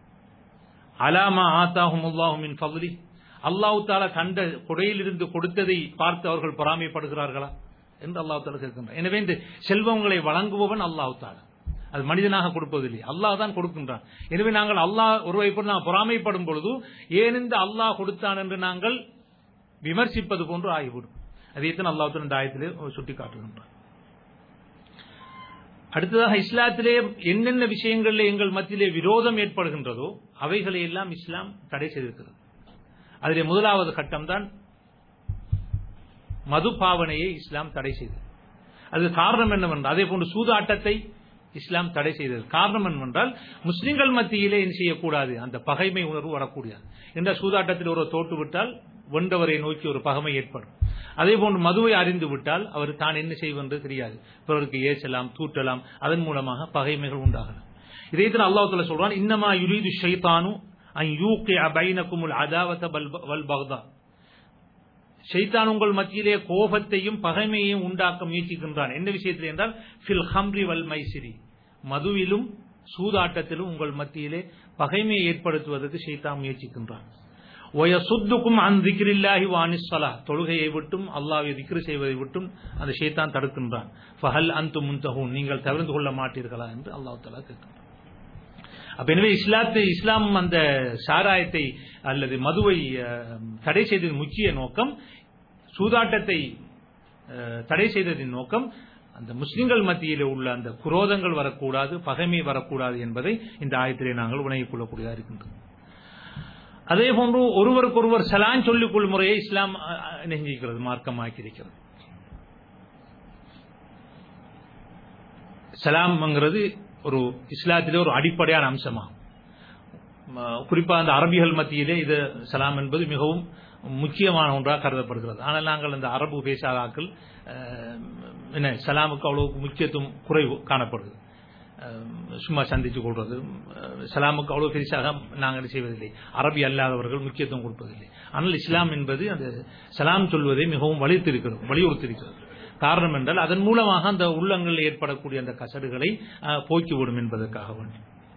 அலாமா ஆத்தாஹும் அல்லாஹு மின் ஃபضலி அல்லாஹ் தாலா கண்ட கொடையிலிருந்து கொடுத்ததை பார்த்து அவர்கள் பொறாமைப்படுகிறார்களா என்று அல்லாஹ் தாலா கேட்கின்றார் எனவே இந்த செல்வங்களை வழங்குபவன் அல்லாஹ் தாலா அது மனிதனாக கொடுப்பதில்லை அல்லாஹ் தான் கொடுக்கின்றான் எனவே நாங்கள் அல்லாஹ் ஒருவை போட்டு நாம் பொறாமைப்படும் பொழுது ஏன் இந்த அல்லாஹ் கொடுத்தான் என்று நாங்கள் விமர்சிப்பது போன்று ஆகிவிடும் அதைத்தான் அல்லாஹ் இந்த ஆயத்திலே சுட்டி காட்டுகின்றான் அடுத்ததாக இஸ்லாத்திலே என்னென்ன விஷயங்களில் எங்கள் மத்தியிலே விரோதம் ஏற்படுகின்றதோ அவைகளை எல்லாம் இஸ்லாம் தடை செய்திருக்கிறது அதிலே முதலாவது கட்டம் தான் மது பாவனையை இஸ்லாம் தடை செய்தது அது காரணம் என்னவென்றால் அதே போன்று சூதாட்டத்தை இஸ்லாம் தடை செய்தது காரணம் என்னவென்றால் முஸ்லிம்கள் மத்தியிலே என்ன செய்யக்கூடாது அந்த பகைமை உணர்வு வரக்கூடியது என்ற சூதாட்டத்தில் ஒரு தோட்டு விட்டால் வென்றவரை நோக்கி ஒரு பகைமை ஏற்படும் அதே போன்று மதுவை அறிந்து விட்டால் அவர் தான் என்ன செய்வென்று தெரியாது பிறருக்கு ஏசலாம் தூட்டலாம் அதன் மூலமாக பகைமைகள் உண்டாகலாம் இதே தான் அல்லாஹ் சொல்றான் இன்னமா யுரீது ஷைத்தானு அன் யூகி பைனக்குமுல் அதாவத வல் பக்தா ஷைத்தான் உங்கள் மத்தியிலே கோபத்தையும் பகைமையையும் உண்டாக்க முயற்சிக்கின்றான் என்ன விஷயத்தில் என்றால் ஃபில் ஹம்ரி வல் மைசிரி மதுவிலும் சூதாட்டத்திலும் உங்கள் மத்தியிலே பகைமையை ஏற்படுத்துவதற்கு ஷைத்தான் முயற்சிக்கின்றான் ஒயசுத்துக்கும் அன் திக்ரில்லாஹி வானிஸ்வலா தொழுகையை விட்டும் அல்லாஹ்வை திக்ரு செய்வதை விட்டும் அந்த ஷைத்தான் தடுக்கின்றான் ஃபஹல் அந்து முந்தஹூன் நீங்கள் தவிர்த்து கொள்ள மாட்டீர்களா என்று அல்லாஹ் தலா கேட்கின்றான் அப்ப எனவே இஸ்லாத்தை இஸ்லாம் அந்த சாராயத்தை அல்லது மதுவை அஹ், தடை செய்ததின் முக்கிய நோக்கம் சூதாட்டத்தை அஹ், தடை செய்ததின் நோக்கம் அந்த முஸ்லிம்கள் மத்தியிலே உள்ள அந்த குரோதங்கள் வரக்கூடாது பகைமை வரக்கூடாது என்பதை இந்த ஆயத்திலே நாங்கள் உணவிக் கொள்ளக்கூடியதாக இருக்கின்றது அதே போன்று ஒருவருக்கொருவர் சலான் சொல்லிக் கொள்ளும் முறையை இஸ்லாம் அஹ், அஹ், நெஞ்சிக்கிறது மார்க்கமாக்கி இருக்கிறது சலாம்ங்கிறது ஒரு இஸ்லாத்திலே ஒரு அடிப்படையான அம்சமாகும் ம- குறிப்பா அந்த அரபிகள் மத்தியிலே இது சலாம் என்பது மிகவும் முக்கியமான ஒன்றாக கருதப்படுகிறது ஆனால் நாங்கள் அந்த அரபு பேசாத ஆட்கள் அஹ், என்ன சலாமுக்கு அவ்வளவு முக்கியத்துவம் குறைவு காணப்படுது அஹ், சும்மா சந்திச்சு கொள்வது அஹ், சலாமுக்கு அவ்வளவு பெருசாக நாங்கள் செய்வதில்லை அரபி அல்லாதவர்கள் முக்கியத்துவம் கொடுப்பதில்லை ஆனால் இஸ்லாம் என்பது அந்த சலாம் சொல்வதை மிகவும் வலியுறுத்திருக்கிறது வலியுறுத்திருக்கிறது காரணம் என்றால் அதன் மூலமாக அந்த உள்ளங்களில் ஏற்படக்கூடிய அந்த கசடுகளை அஹ், போக்கிவிடும் என்பதற்காக வேண்டி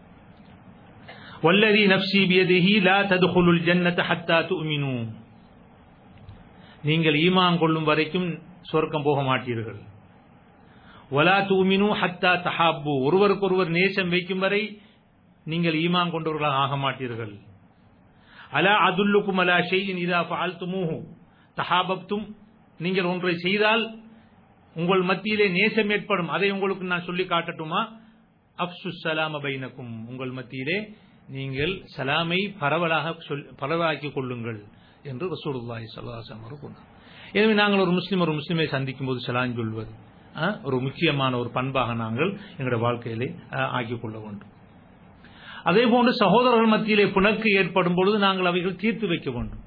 والذي نفسي بيده لا تدخلوا الجنة حتى تؤمنوا நீங்கள் ஈமான் கொள்ளும் வரைக்கும் சொர்க்கம் போக மாட்டீர்கள் வலா தூமினு ஹத்தா தஹாப்பு ஒருவருக்கொருவர் நேசம் வைக்கும் வரை நீங்கள் ஈமான் கொண்டவர்களாக ஆக மாட்டீர்கள் அலா அதுல்லுக்கும் அலா ஷெய்யின் இதா ஃபால்துமூஹு தஹாபப்தும் நீங்கள் ஒன்றை செய்தால் உங்கள் மத்தியிலே நேசம் ஏற்படும் அதை உங்களுக்கு நான் சொல்லி காட்டட்டுமா அப்சு சலாம பைனக்கும் உங்கள் மத்தியிலே நீங்கள் சலாமை பரவலாக சொல் பரவலாக்கிக் கொள்ளுங்கள் என்று ரசூலுல்லாஹி ஸல்லல்லாஹு அலைஹி வஸல்லம் கூறினார் எனவே நாங்கள் ஒரு முஸ்லிம் ஒரு முஸ்லிமை சந்திக்கும் போது சலாம் சொல்வது ஆ, ஒரு முக்கியமான ஒரு பண்பாக நாங்கள் எங்களுடைய வாழ்க்கையிலே ஆ, ஆக்கிக் கொள்ள வேண்டும் அதே போன்று சகோதரர்கள் மத்தியிலே பிணக்கு ஏற்படும் பொழுது நாங்கள் அவைகள் தீர்த்து வைக்க வேண்டும்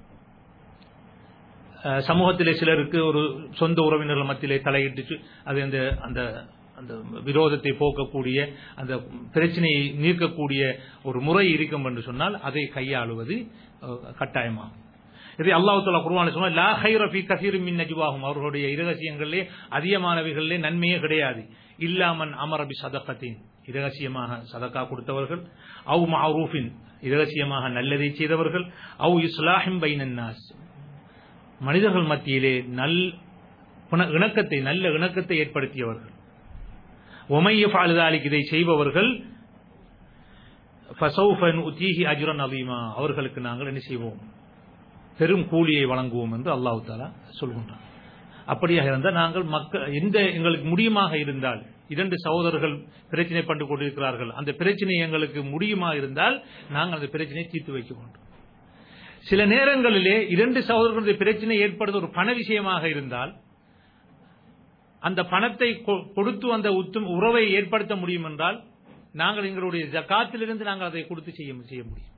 அஹ், சமூகத்திலே சிலருக்கு ஒரு சொந்த உறவினர்கள் மத்தியிலே தலையிட்டு சு- அது அந்த அந்த அந்த விரோதத்தை போக்கக்கூடிய அந்த பிரச்சனையை நீக்கக்கூடிய ஒரு முறை இருக்கும் என்று சொன்னால் அதை கையாளுவது அஹ், கட்டாயமாகும் இதை அல்லாஹ் தாலா குர்ஆனில் சொன்னா லா ஹைர ஃபீ கஸீரின் மின் நஜ்வாஹும் அவர்களுடைய இரகசியங்களிலே அதிகமானவைகளிலே நன்மையே கிடையாது இல்லாமன் அமரபி சதகத்தின் இரகசியமாக சதக்கா கொடுத்தவர்கள் அவு மஅரூஃபின் இரகசியமாக நல்லதை செய்தவர்கள் அவு இஸ்லாஹிம் பைனன் நாஸ் மனிதர்கள் மத்தியிலே நல் புன- இணக்கத்தை நல்ல இணக்கத்தை ஏற்படுத்தியவர்கள் ஒமைய ஃபாலுதாலிக் இதை செய்பவர்கள் ஃபசௌஃபன் உத்தீஹி அஜுரன் அவீமா அவர்களுக்கு நாங்கள் என்ன செய்வோம் பெரும் கூலியை வழங்குவோம் என்று அல்லாஹ் தாலா சொல்கின்றார் அப்படியாக இருந்தால் நாங்கள் மக்கள் எந்த எங்களுக்கு முடியுமாக இருந்தால் இரண்டு சகோதரர்கள் பிரச்சனை பண்ணி கொண்டிருக்கிறார்கள் அந்த பிரச்சனை எங்களுக்கு முடியுமா இருந்தால் நாங்கள் அந்த பிரச்சனையை தீர்த்து வைக்க வேண்டும் சில நேரங்களிலே இரண்டு சகோதரர்களுடைய பிரச்சனை ஏற்படுவது ஒரு பண விஷயமாக இருந்தால் அந்த பணத்தை கொ- கொடுத்து அந்த உத்தும் உறவை ஏற்படுத்த முடியும் என்றால் நாங்கள் எங்களுடைய ஜக்காத்திலிருந்து நாங்கள் அதை கொடுத்து செய்ய செய்ய முடியும்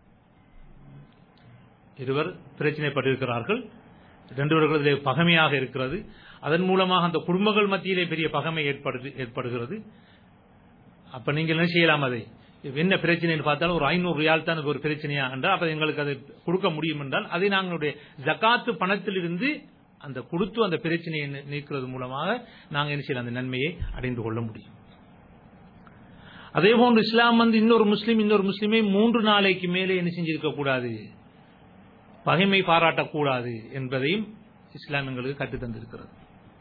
இருவர் பிரச்சனைப்பட்டிருக்கிறார்கள் ரெண்டு பேர்களது பகமையாக இருக்கிறது அதன் மூலமாக அந்த குடும்பங்கள் மத்தியிலே பெரிய பகமை ஏற்படுது ஏற்படுகிறது அப்ப நீங்கள் என்ன செய்யலாம் அதை என்ன பிரச்சனைன்னு பார்த்தாலும் ஒரு ஐநூறு ரியால் தான் ஒரு பிரச்சனையா என்றால் அப்ப எங்களுக்கு அதை கொடுக்க முடியும் என்றால் அதை நாங்களுடைய ஜக்காத்து பணத்திலிருந்து அந்த கொடுத்து அந்த பிரச்சனையை நீ- நீக்கிறது மூலமாக நாங்கள் என்ன செய்யலாம் அந்த நன்மையை அடைந்து கொள்ள முடியும் அதே போன்று இஸ்லாம் வந்து இன்னொரு முஸ்லீம் இன்னொரு முஸ்லிமை மூன்று நாளைக்கு மேலே என்ன செஞ்சிருக்க கூடாது பகைமை பாராட்டக்கூடாது என்பதையும் இஸ்லாம் எங்களுக்கு கற்றுத் தந்திருக்கிறது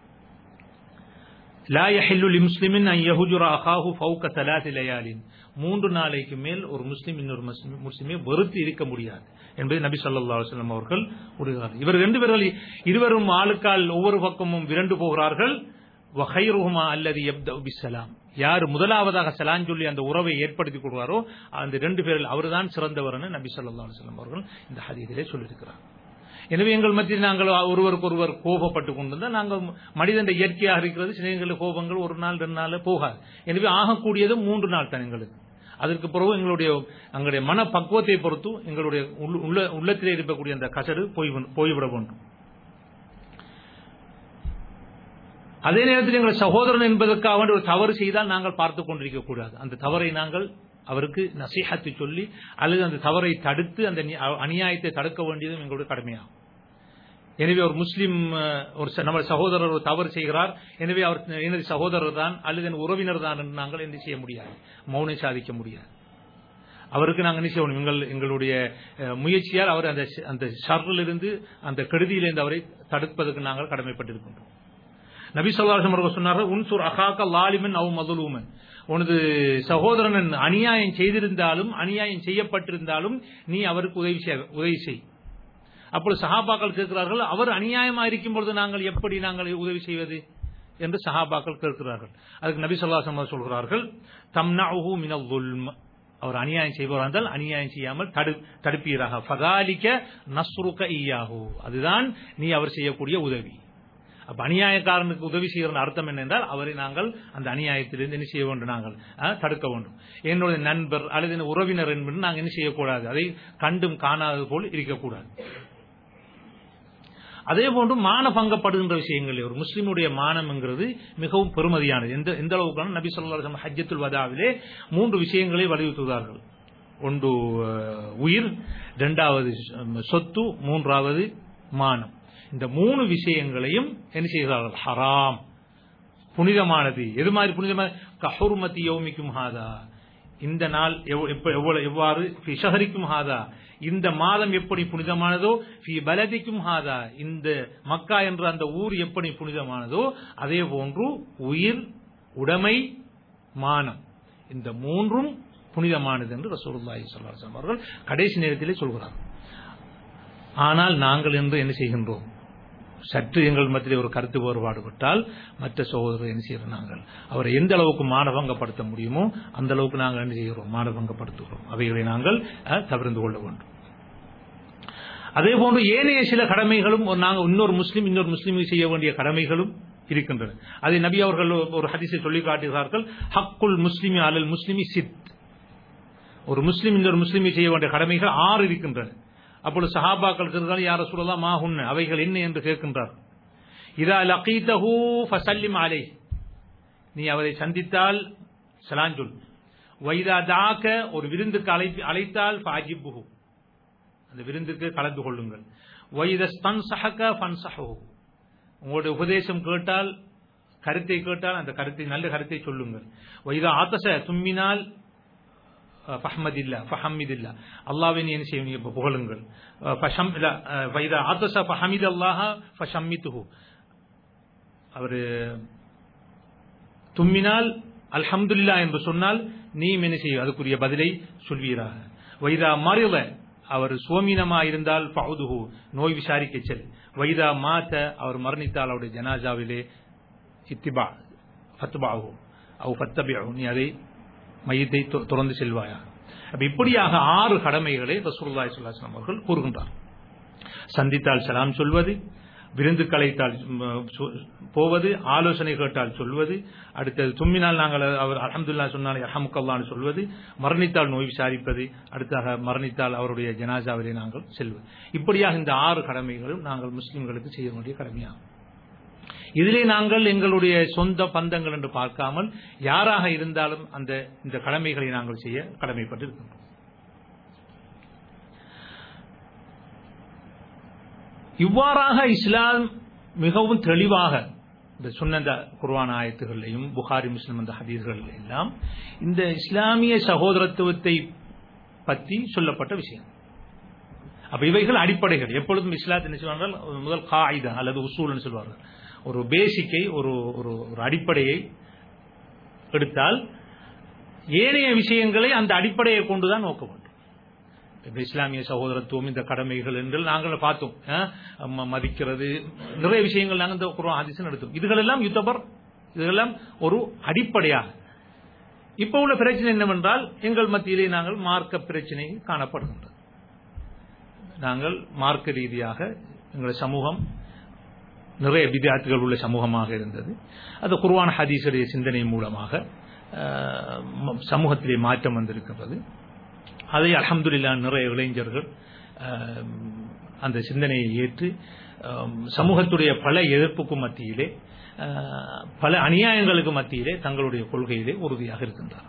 லா யஹில்லு லிமுஸ்லிமின் அன் யஹுஜுர அகாஹு ஃபௌக ஸலாத்தி லயாலின் மூன்று நாளைக்கு மேல் ஒரு முஸ்லிம் இன்னொரு முஸ்லிம் முஸ்லிமை வெறுத்து இருக்க முடியாது என்பதை நபி ஸல்லல்லாஹு அலைஹி வஸல்லம் அவர்கள் கூறுகிறார்கள் இவர் ரெண்டு பேர்கள் இருவரும் ஆளுக்கால் ஒவ்வொரு பக்கமும் விரண்டு போகிறார்கள் வஹைருஹுமா அல்லது யப்தஉ பிஸ்ஸலாம் யார் முதலாவதாக சலான் சொல்லி அந்த உறவை ஏற்படுத்திக் கொள்வாரோ அந்த ரெண்டு பேரில் அவர்தான் சிறந்தவர்னு நபி ஸல்லல்லாஹு அலைஹி வஸல்லம் அவர்கள் இந்த ஹதீஸிலே சொல்லியிருக்கிறார் எனவே எங்கள் மத்தியில் நாங்கள் ஒருவருக்கு ஒருவர் கோபப்பட்டு கொண்டிருந்தால் நாங்கள் மனிதன் இயற்கையாக இருக்கிறது சில நேரங்களில் கோபங்கள் ஒரு நாள் ரெண்டு நாள் போகாது எனவே ஆகக்கூடியது மூன்று நாள் தான் எங்களுக்கு அதற்கு பிறகு எங்களுடைய எங்களுடைய மன பக்குவத்தை பொறுத்து எங்களுடைய உள்ள- உள்ள உள்ளத்திலே இருக்கக்கூடிய அந்த கசடு போய் போய்விட வேண்டும் அதே நேரத்தில் எங்கள் சகோதரன் என்பதற்காக வேண்டி ஒரு தவறு செய்தால் நாங்கள் பார்த்துக் கொண்டிருக்க கூடாது அந்த தவறை நாங்கள் அவருக்கு நசீஹத்து சொல்லி அல்லது அந்த தவறை தடுத்து அந்த நி- அநியாயத்தை தடுக்க வேண்டியதும் எங்களுடைய கடமையாகும் எனவே ஒரு முஸ்லிம் அஹ், ஒரு ச- நம்ம சகோதரர் ஒரு தவறு செய்கிறார் எனவே அவர் எனது சகோதரர் தான் அல்லது என் உறவினர் தான் என்று நாங்கள் என்ன செய்ய முடியாது மௌனம் சாதிக்க முடியாது அவருக்கு நாங்கள் என்ன செய்யணும் எங்கள் எங்களுடைய அஹ், முயற்சியால் அவர் அந்த ஷ- அந்த ஷர்ரிலிருந்து அந்த கெடுதியிலிருந்து அவரை தடுப்பதற்கு நாங்கள் கடமைப்பட்டிருக்கின்றோம் நபி சொல்லாசம் அவர்கள் சொன்னார்கள் உன்சுர் அகாக்க லாலிமன் அவ் மதுலூமன் உனது சகோதரன் அநியாயம் செய்திருந்தாலும் அநியாயம் செய்யப்பட்டிருந்தாலும் நீ அவருக்கு உதவி செய் உதவி செய் அப்பொழுது சஹாபாக்கள் கேட்கிறார்கள் அவர் அநியாயமா இருக்கும் பொழுது நாங்கள் எப்படி நாங்கள் உதவி செய்வது என்று சஹாபாக்கள் கேட்கிறார்கள் அதுக்கு நபி சொல்லாசம் சொல்கிறார்கள் தம்னஉஹு மினல் ظுல்ம் அவர் அநியாயம் செய்பவர் இருந்தால் அநியாயம் செய்யாமல் தடு தடுப்பீராக ஃபதாலிக்க நஸ்ருக ஈயாஹு அதுதான் நீ அவர் செய்யக்கூடிய உதவி அப்ப அநியாயக்காரனுக்கு உதவி செய்கிற அர்த்தம் என்ன என்றால் அவரை நாங்கள் அந்த அநியாயத்திலிருந்து என்ன செய்ய வேண்டும் நாங்கள் அஹ், தடுக்க வேண்டும் என்னுடைய நண்பர் அல்லது என் உறவினர் என்பது நாங்கள் என்ன செய்யக்கூடாது அதை கண்டும் காணாதது போல் இருக்கக்கூடாது அதே போன்று மானபங்கப்படுகின்ற விஷயங்கள் ஒரு முஸ்லிமுடைய மானம்ங்கிறது மிகவும் பெருமதியானது எந்த எந்த அளவுக்கான நபி சொல்லா ஹஜ்ஜத்துல் வதாவிலே மூன்று விஷயங்களை வலியுறுத்துகிறார்கள் ஒன்று அஹ், உயிர் இரண்டாவது அஹ், சொத்து மூன்றாவது மானம் இந்த மூணு விஷயங்களையும் என்ன செய்கிறார்கள் ஹராம் புனிதமானது எது மாதிரி புனிதமான கஹுர்மதி யௌமிக்கும் ஹாதா இந்த நாள் எவ்வ- எப்ப- எவ்வளவு எவ்வாறு ஃபி ஷஹரிக்கும் ஹாதா இந்த மாதம் எப்படி புனிதமானதோ ஃபி பலதிக்கும் ஹாதா இந்த மக்கா என்ற அந்த ஊர் எப்படி புனிதமானதோ அதே போன்று உயிர் உடைமை மானம் இந்த மூன்றும் புனிதமானது என்று ரசூலுல்லாஹி ஸல்லல்லாஹு அலைஹி வஸல்லம் அவர்கள் கடைசி நேரத்திலே சொல்கிறார் ஆனால் நாங்கள் என்று என்ன செய்கின்றோம் சற்று எங்கள் மத்தியிலே ஒரு கருத்து வேறுபாடு விட்டால் மற்ற சகோதரர் என்ன செய்கிறோம் நாங்கள் அவரை எந்த அளவுக்கு மானபங்கப்படுத்த முடியுமோ அந்த அளவுக்கு நாங்கள் என்ன செய்கிறோம் மானபங்கப்படுத்துகிறோம் அவைகளை நாங்கள் அஹ், தவிர்த்து கொள்ள வேண்டும் அதே போன்று ஏனைய சில கடமைகளும் ஒரு நாங்கள் இன்னொரு முஸ்லீம் இன்னொரு முஸ்லீமுக்கு செய்ய வேண்டிய கடமைகளும் இருக்கின்றன அதை நபி அவர்கள் ஒரு ஹதீஸை சொல்லி காட்டுகிறார்கள் ஹக்குல் முஸ்லிமி அலல் முஸ்லிமி சித் ஒரு முஸ்லீம் இன்னொரு முஸ்லீமை செய்ய வேண்டிய கடமைகள் ஆறு இருக்கின்றன அப்பொழுது சஹாபாக்கள் இருக்கிறார்கள் யார சொல்லலாம் மாஹுன்ன அவைகள் என்ன என்று கேட்கின்றார் இதா லகீதஹு ஃபசல்லிம் அலை நீ அவரை சந்தித்தால் சலான் சொல் வைதா தாக்க ஒரு விருந்துக்கு அழைத்து அழைத்தால் ஃபாஜிப்புஹு அந்த விருந்துக்கு கலந்து கொள்ளுங்கள் வைத ஸ்தன்சஹக ஃபன்சஹு உங்களுடைய உபதேசம் கேட்டால் கருத்தை கேட்டால் அந்த கருத்தை நல்ல கருத்தை சொல்லுங்கள் வைதா ஆத்தச தும்மினால் ஃபஹ்மதில்லா ஃபஹம்மிதில்லா அல்லாஹ்வை நீ என்ன செய்வீங்க இப்ப புகழுங்கள் அஹ் ஃபஷம் இல்ல, அஹ் வைதா ஆத்தச ஃபஹமித் அல்லாஹ ஃபஷம்மித்துஹு அவர் தும்மினால் அல்ஹம்துலில்லா என்று சொன்னால் நீ என்ன செய்ய அதுக்குரிய பதிலை சொல்வீராக வைதா மறிவ அவர் சுவமீனமா இருந்தால் பவுதுஹு நோய் விசாரிக்க செல் வைதா மாத்த அவர் மரணித்தால் அவருடைய ஜனாஜாவிலே இத்திபா ஃபத்பாஹு அவ் ஃபத்தபியாகும் நீ அதை மையத்தை தொ- துறந்து செல்வாயா அப்ப இப்படியாக ஆறு கடமைகளை ரசூலுல்லாஹி ஸல்லல்லாஹு அலைஹி வஸல்லம் அவர்கள் கூறுகின்றார் சந்தித்தால் சலாம் சொல்வது விருந்து கலைத்தால் ம், சொ- போவது ஆலோசனை கேட்டால் சொல்வது அடுத்தது தும்மினால் நாங்கள் அவர் அல்ஹம்துலில்லா சொன்னால் அஹமுக்கல்லான்னு சொல்வது மரணித்தால் நோய் விசாரிப்பது அடுத்தாக மரணித்தால் அவருடைய ஜனாசாவிலே நாங்கள் செல்வது இப்படியாக இந்த ஆறு கடமைகளும் நாங்கள் முஸ்லிம்களுக்கு செய்ய வேண்டிய கடமையாகும் இதிலே நாங்கள் எங்களுடைய சொந்த பந்தங்கள் என்று பார்க்காமல் யாராக இருந்தாலும் அந்த இந்த கடமைகளை நாங்கள் செய்ய கடமைப்பட்டு இருக்கின்றோம் இவ்வாறாக இஸ்லாம் மிகவும் தெளிவாக இந்த சொன்ன இந்த குர்ஆன் ஆயத்துகளிலையும் புகாரி முஸ்லிம் அந்த ஹதீஸ்கள் எல்லாம் இந்த இஸ்லாமிய சகோதரத்துவத்தை பற்றி சொல்லப்பட்ட விஷயம் அப்ப இவைகள் அடிப்படைகள் எப்பொழுதும் இஸ்லாத் என்ன சொல்வார்கள் ஒரு முதல் காயிதா அல்லது உசூல்னு சொல்வார்கள் ஒரு பேசிக்கை ஒரு ஒரு ஒரு அடிப்படையை எடுத்தால் ஏனைய விஷயங்களை அந்த அடிப்படையை கொண்டுதான் நோக்க வேண்டும் இப்ப இஸ்லாமிய சகோதரத்துவம் இந்த கடமைகள் என்று நாங்கள் பார்த்தோம் அஹ், ம- மதிக்கிறது நிறைய விஷயங்கள் நாங்கள் இந்த குர்ஆன் ஹதீஸ்னு எடுத்தோம் இதுகளெல்லாம் யுத்தபர் இதுகளெல்லாம் ஒரு அடிப்படையாக இப்ப உள்ள பிரச்சனை என்னவென்றால் எங்கள் மத்தியிலே நாங்கள் மார்க்க பிரச்சனை காணப்படுகின்றது நாங்கள் மார்க்க ரீதியாக எங்கள் சமூகம் நிறைய வித்தியார்த்திகள் உள்ள சமூகமாக இருந்தது அது குர்ஆன் ஹதீஸுடைய சிந்தனை மூலமாக அஹ், ம- சமூகத்திலே மாற்றம் வந்திருக்கிறது அதை அல்ஹம்துலில்லாஹ் நிறைய இளைஞர்கள் அஹ், அந்த சிந்தனையை ஏற்று அஹ், சமூகத்துடைய பல எதிர்ப்புக்கு மத்தியிலே அஹ், பல அநியாயங்களுக்கு மத்தியிலே தங்களுடைய கொள்கையிலே உறுதியாக இருக்கின்றார்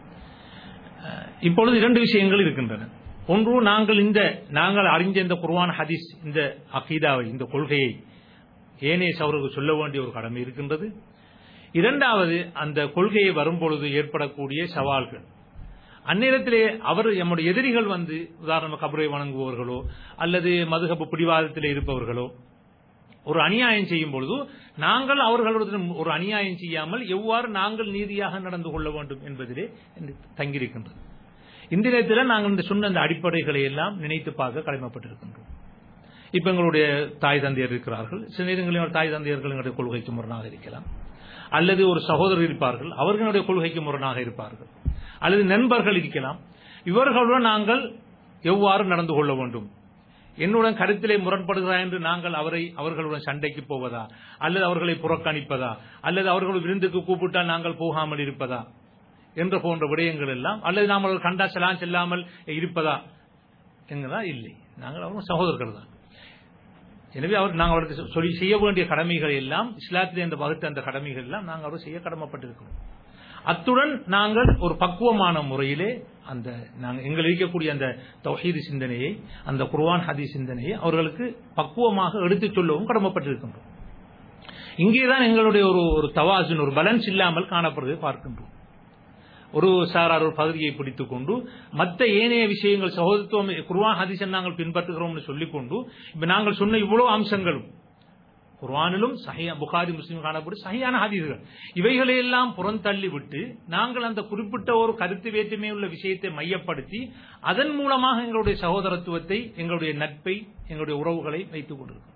அஹ், இப்பொழுது இரண்டு விஷயங்கள் இருக்கின்றன ஒன்று நாங்கள் இந்த நாங்கள் அறிஞ்ச இந்த குர்ஆன் ஹதீஸ் இந்த அகீதாவை இந்த கொள்கையை ஏனைய சவருக்கு சொல்ல வேண்டிய ஒரு கடமை இருக்கின்றது இரண்டாவது அந்த கொள்கையை வரும்பொழுது ஏற்படக்கூடிய சவால்கள் அந்நேரத்திலே அவர் நம்முடைய எதிரிகள் வந்து உதாரணமாக கபரை வணங்குபவர்களோ அல்லது மதுகப்பு பிடிவாதத்திலே இருப்பவர்களோ ஒரு அநியாயம் செய்யும் பொழுது நாங்கள் அவர்களுடன் ஒரு அநியாயம் செய்யாமல் எவ்வாறு நாங்கள் நீதியாக நடந்து கொள்ள வேண்டும் என்பதிலே தங்கியிருக்கின்றது இந்த நேரத்தில் நாங்கள் இந்த சொன்ன அந்த அடிப்படைகளை எல்லாம் நினைத்து பார்க்க கடமைப்பட்டிருக்கின்றோம் இப்ப எங்களுடைய தாய் தந்தையர் இருக்கிறார்கள் சில நேரங்களில் ஒரு தாய் தந்தையர்கள் எங்களுடைய கொள்கைக்கு முரணாக இருக்கலாம் அல்லது ஒரு சகோதரர் இருப்பார்கள் அவர்களுடைய கொள்கைக்கு முரணாக இருப்பார்கள் அல்லது நண்பர்கள் இருக்கலாம் இவர்களுடன் நாங்கள் எவ்வாறு நடந்து கொள்ள வேண்டும் என்னுடன் கருத்திலே முரண்படுகிறார் என்று நாங்கள் அவரை அவர்களுடன் சண்டைக்கு போவதா அல்லது அவர்களை புறக்கணிப்பதா அல்லது அவர்கள் விருந்துக்கு கூப்பிட்டால் நாங்கள் போகாமல் இருப்பதா என்ற போன்ற விடயங்கள் எல்லாம் அல்லது நாம் அவர்கள் கண்டா செல்லாம் செல்லாமல் இருப்பதா என்கிறதா இல்லை நாங்கள் அவரும் சகோதரர்கள் தான் எனவே அவர் நாங்கள் அவருக்கு சொல்லி செய்ய வேண்டிய கடமைகள் எல்லாம் இஸ்லாத்திலே இந்த வகுத்த அந்த கடமைகள் எல்லாம் நாங்கள் அவர் செய்ய கடமைப்பட்டிருக்கிறோம் அத்துடன் நாங்கள் ஒரு பக்குவமான முறையிலே அந்த நாங்கள் எங்கள் இருக்கக்கூடிய அந்த தௌஹீது சிந்தனையை அந்த குர்ஆன் ஹதி சிந்தனையை அவர்களுக்கு பக்குவமாக எடுத்துச் சொல்லவும் கடமைப்பட்டிருக்கின்றோம் இங்கேதான் எங்களுடைய ஒரு ஒரு தவாசின் ஒரு பேலன்ஸ் இல்லாமல் காணப்படுவதை பார்க்கின்றோம் ஒரு சாரார் ஒரு பகுதியை பிடித்துக் கொண்டு மற்ற ஏனைய விஷயங்கள் சகோதரத்துவம் குர்ஆன் ஹதீஸை நாங்கள் பின்பற்றுகிறோம்னு சொல்லிக்கொண்டு இப்ப நாங்கள் சொன்ன இவ்வளவு அம்சங்களும் குர்ஆனிலும் சஹியா புகாரி முஸ்லீம் காணப்படும் சஹியான ஹதீஸ்கள் இவைகளை எல்லாம் புறந்தள்ளி விட்டு நாங்கள் அந்த குறிப்பிட்ட ஒரு கருத்து வேற்றுமை உள்ள விஷயத்தை மையப்படுத்தி அதன் மூலமாக எங்களுடைய சகோதரத்துவத்தை எங்களுடைய நட்பை எங்களுடைய உறவுகளை வைத்துக் கொண்டிருக்கிறோம்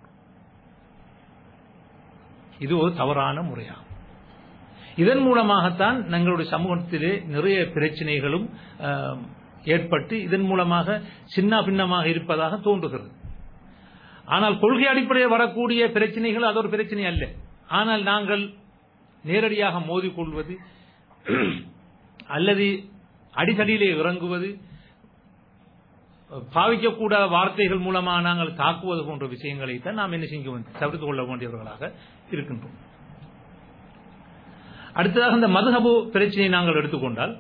இது ஒரு தவறான முறையாகும் இதன் மூலமாகத்தான் எங்களுடைய சமூகத்திலே நிறைய பிரச்சனைகளும் ஆஹ், ஏற்பட்டு இதன் மூலமாக சின்ன பின்னமாக இருப்பதாக தோன்றுகிறது ஆனால் கொள்கை அடிப்படையில் வரக்கூடிய பிரச்சனைகள் அது ஒரு பிரச்சனை அல்ல ஆனால் நாங்கள் நேரடியாக மோதிக்கொள்வது அல்லது அடித்தடியிலே இறங்குவது பாவிக்கக்கூடாத வார்த்தைகள் மூலமாக நாங்கள் தாக்குவது போன்ற விஷயங்களை தான் நாம் என்ன செய்ய வேண்டும்? தவிர்த்து கொள்ள வேண்டியவர்களாக இருக்கின்றோம் அடுத்ததாக இந்த மதுஹபு பிரச்சனையை நாங்கள் எடுத்துக்கொண்டால்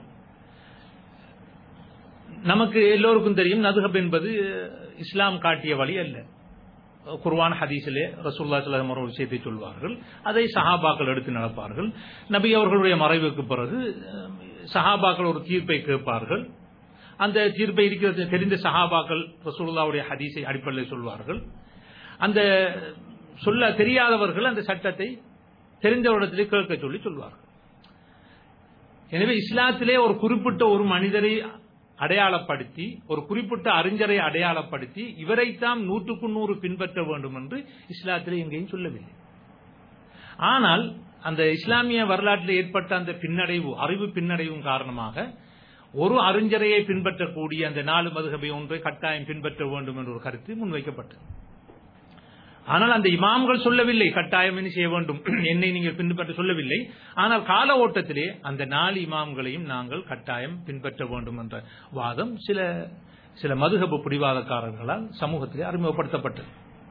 நமக்கு எல்லோருக்கும் தெரியும் மதுஹப் என்பது இஸ்லாம் காட்டிய வழி அல்ல குர்ஆன் ஹதீஸிலே ரசூல்லா ஸல்லல்லாஹு அலைஹி ஒரு விஷயத்தை சொல்வார்கள் அதை சஹாபாக்கள் எடுத்து நடப்பார்கள் நபி அவர்களுடைய மறைவுக்கு பிறகு அஹ், சஹாபாக்கள் ஒரு தீர்ப்பை கேட்பார்கள் அந்த தீர்ப்பை இருக்கிறது தெரிந்த சஹாபாக்கள் ரசூலுல்லாவுடைய ஹதீஸை அடிப்படையில் சொல்வார்கள் அந்த சொல்ல தெரியாதவர்கள் அந்த சட்டத்தை தெரிந்தவரிடத்திலே கேட்க சொல்லி சொல்வார்கள் எனவே இஸ்லாத்திலே ஒரு குறிப்பிட்ட ஒரு மனிதரை அடையாளப்படுத்தி ஒரு குறிப்பிட்ட அறிஞரை அடையாளப்படுத்தி இவரைத்தான் நூற்றுக்கு நூறு பின்பற்ற வேண்டும் என்று இஸ்லாத்திலே எங்கேயும் சொல்லவில்லை ஆனால் அந்த இஸ்லாமிய வரலாற்றில் ஏற்பட்ட அந்த பின்னடைவு அறிவு பின்னடைவும் காரணமாக ஒரு அறிஞரையை பின்பற்றக்கூடிய அந்த நாலு மதுகபை ஒன்றை கட்டாயம் பின்பற்ற வேண்டும் என்ற ஒரு கருத்து முன்வைக்கப்பட்டது ஆனால் அந்த இமாம்கள் சொல்லவில்லை கட்டாயம் என்ன செய்ய வேண்டும் என்னை நீங்கள் பின்பற்ற சொல்லவில்லை ஆனால் கால ஓட்டத்திலே அந்த நாலு இமாம்களையும் நாங்கள் கட்டாயம் பின்பற்ற வேண்டும் என்ற வாதம் சில சில மதுகப பிடிவாதக்காரர்களால் சமூகத்திலே அறிமுகப்படுத்தப்பட்டது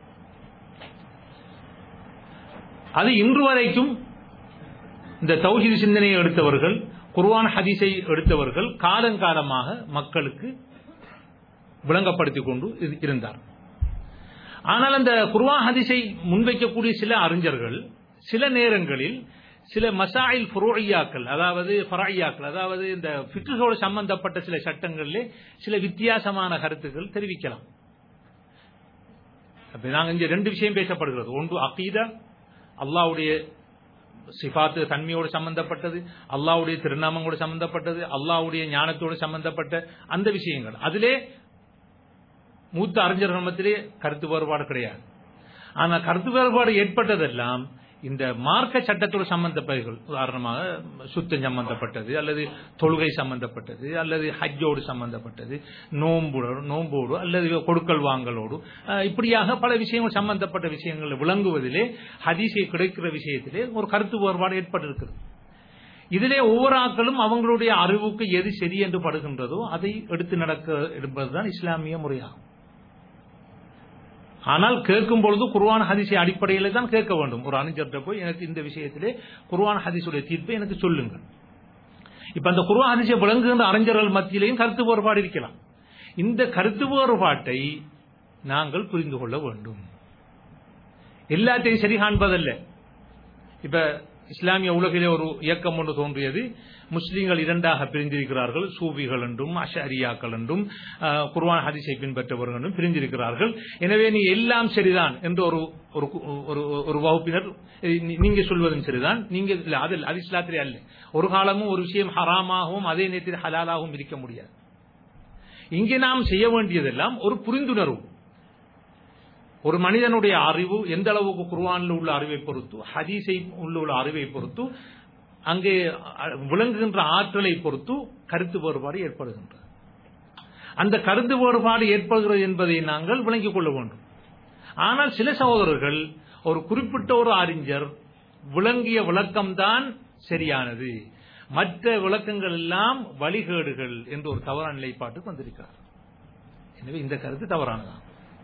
அது இன்று வரைக்கும் இந்த தௌஹீது சிந்தனையை எடுத்தவர்கள் குர்ஆன் ஹதீஸை எடுத்தவர்கள் காலங்காலமாக மக்களுக்கு விளங்கப்படுத்திக் கொண்டு இரு- இருந்தார் ஆனால் அந்த குர்ஆன் ஹதீஸை முன்வைக்கக்கூடிய சில அறிஞர்கள் சில நேரங்களில் சில மசாயில் ஃபுரூஇயாக்கள் அதாவது ஃபராயியாக்கள் அதாவது இந்த ஃபிக்ஹோடு சம்பந்தப்பட்ட சில சட்டங்களிலே சில வித்தியாசமான கருத்துக்கள் தெரிவிக்கலாம் அப்ப நாங்க இங்க ரெண்டு விஷயம் பேசப்படுகிறது ஒன்று அகீதா அல்லாஹ்வுடைய சிஃபாத்து தன்மையோடு சம்பந்தப்பட்டது அல்லாஹ்வுடைய திருநாமங்களோடு சம்பந்தப்பட்டது அல்லாஹ்வுடைய ஞானத்தோடு சம்பந்தப்பட்ட அந்த விஷயங்கள் அதிலே மூத்த அறிஞர்கள் மத்தியிலே கருத்து வேறுபாடு கிடையாது ஆனால் கருத்து வேறுபாடு ஏற்பட்டதெல்லாம் இந்த மார்க்க சட்டத்தோடு சம்பந்தப்பட்டது உதாரணமாக சுத்தம் சம்பந்தப்பட்டது அல்லது தொழுகை சம்பந்தப்பட்டது அல்லது ஹஜ்ஜோடு சம்பந்தப்பட்டது நோம்போடு நோம்போடு அல்லது கொடுக்கல் வாங்கலோடு அஹ், இப்படியாக பல விஷயங்கள் சம்பந்தப்பட்ட விஷயங்களை விளங்குவதிலே ஹதீஸை கிடைக்கிற விஷயத்திலே ஒரு கருத்து வேறுபாடு ஏற்பட்டிருக்கிறது இதிலே ஒவ்வொரு ஆக்களும் அவங்களுடைய அறிவுக்கு எது சரி என்று படுகின்றதோ அதை எடுத்து நடக்க என்பதுதான் இஸ்லாமிய முறையாகும் ஆனால் கேட்கும் பொழுது குர்ஆன் ஹதீஸை அடிப்படையில் தான் கேட்க வேண்டும் ஒரு அணிஞர்கிட்ட போய் எனக்கு இந்த விஷயத்திலே குர்ஆன் ஹதீஸுடைய தீர்ப்பை எனக்கு சொல்லுங்கள் இப்ப அந்த குர்ஆன் ஹதீஸை விளங்குகின்ற அறிஞர்கள் மத்தியிலேயும் கருத்து வேறுபாடு இருக்கலாம் இந்த கருத்து வேறுபாட்டை நாங்கள் புரிந்து கொள்ள வேண்டும் எல்லாத்தையும் சரி காண்பதல்ல இப்ப இஸ்லாமிய உலகிலே ஒரு இயக்கம் ஒன்று தோன்றியது முஸ்லீம்கள் இரண்டாக பிரிந்திருக்கிறார்கள் சூபிகள் என்றும் அஷரியாக்கள் என்றும் அஹ், குர்ஆன் ஹதீஸை பின்பற்றவர்கள் என்றும் பிரிந்திருக்கிறார்கள் எனவே நீ எல்லாம் சரிதான் என்று ஒரு ஒரு ஒரு ஒரு வகுப்பினர் நீ- நீங்க சொல்வதும் சரிதான் நீங்க இல்ல அது அது இஸ்லாத்திலே அல்ல ஒரு காலமும் ஒரு விஷயம் ஹராமாகவும் அதே நேரத்தில் ஹலாலாகவும் இருக்க முடியாது இங்கே நாம் செய்ய வேண்டியதெல்லாம் ஒரு புரிந்துணர்வு ஒரு மனிதனுடைய அறிவு எந்த அளவுக்கு குர்ஆனில் உள்ள அறிவை பொறுத்து ஹதீஸை உள்ள உள்ள அறிவை பொறுத்து அங்கே அ, விளங்குகின்ற ஆற்றலை பொறுத்து கருத்து வேறுபாடு ஏற்படுகின்றது அந்த கருத்து வேறுபாடு ஏற்படுகிறது என்பதை நாங்கள் விளங்கிக் கொள்ள வேண்டும் ஆனால் சில சகோதரர்கள் ஒரு குறிப்பிட்ட ஒரு அறிஞர் விளங்கிய விளக்கம்தான் சரியானது மற்ற விளக்கங்கள் எல்லாம் வழிகேடுகள் என்று ஒரு தவறான நிலைப்பாட்டுக்கு வந்திருக்கிறார் எனவே இந்த கருத்து தவறானதான்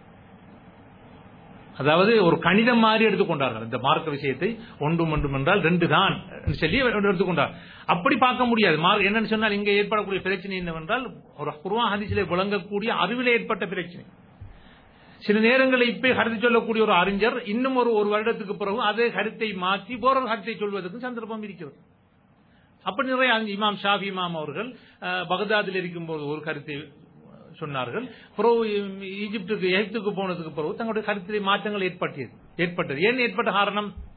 அதாவது ஒரு கணிதம் மாதிரி எடுத்துக்கொண்டார்கள் இந்த மார்க்க விஷயத்தை ஒன்றும் ஒன்றும் என்றால் ரெண்டு தான் என்று சொல்லி எடுத்துக்கொண்டார் அப்படி பார்க்க முடியாது மார்க் என்னன்னு சொன்னால் இங்கே ஏற்படக்கூடிய பிரச்சனை என்னவென்றால் ஒரு குர்ஆன் ஹதீஸிலே விளங்கக்கூடிய அறிவிலே ஏற்பட்ட பிரச்சனை சில நேரங்களில் இப்ப கருத்து சொல்லக்கூடிய ஒரு அறிஞர் இன்னும் ஒரு ஒரு வருடத்துக்கு பிறகு அதே கருத்தை மாற்றி வேறொரு கருத்தை சொல்வதற்கு சந்தர்ப்பம் இருக்கிறது அப்படி நிறைய அந்த இமாம் ஷாஃபி இமாம் அவர்கள் அஹ், பகதாதில் இருக்கும்போது ஒரு கருத்தை சொன்னார்கள் பிறகு ஈஜிப்டுக்கு எகிப்துக்கு போனதுக்கு பிறகு தங்களுடைய கருத்திலே மாற்றங்கள் ஏற்பட்டது ஏற்பட்டது ஏன் ஏற்பட்ட காரணம்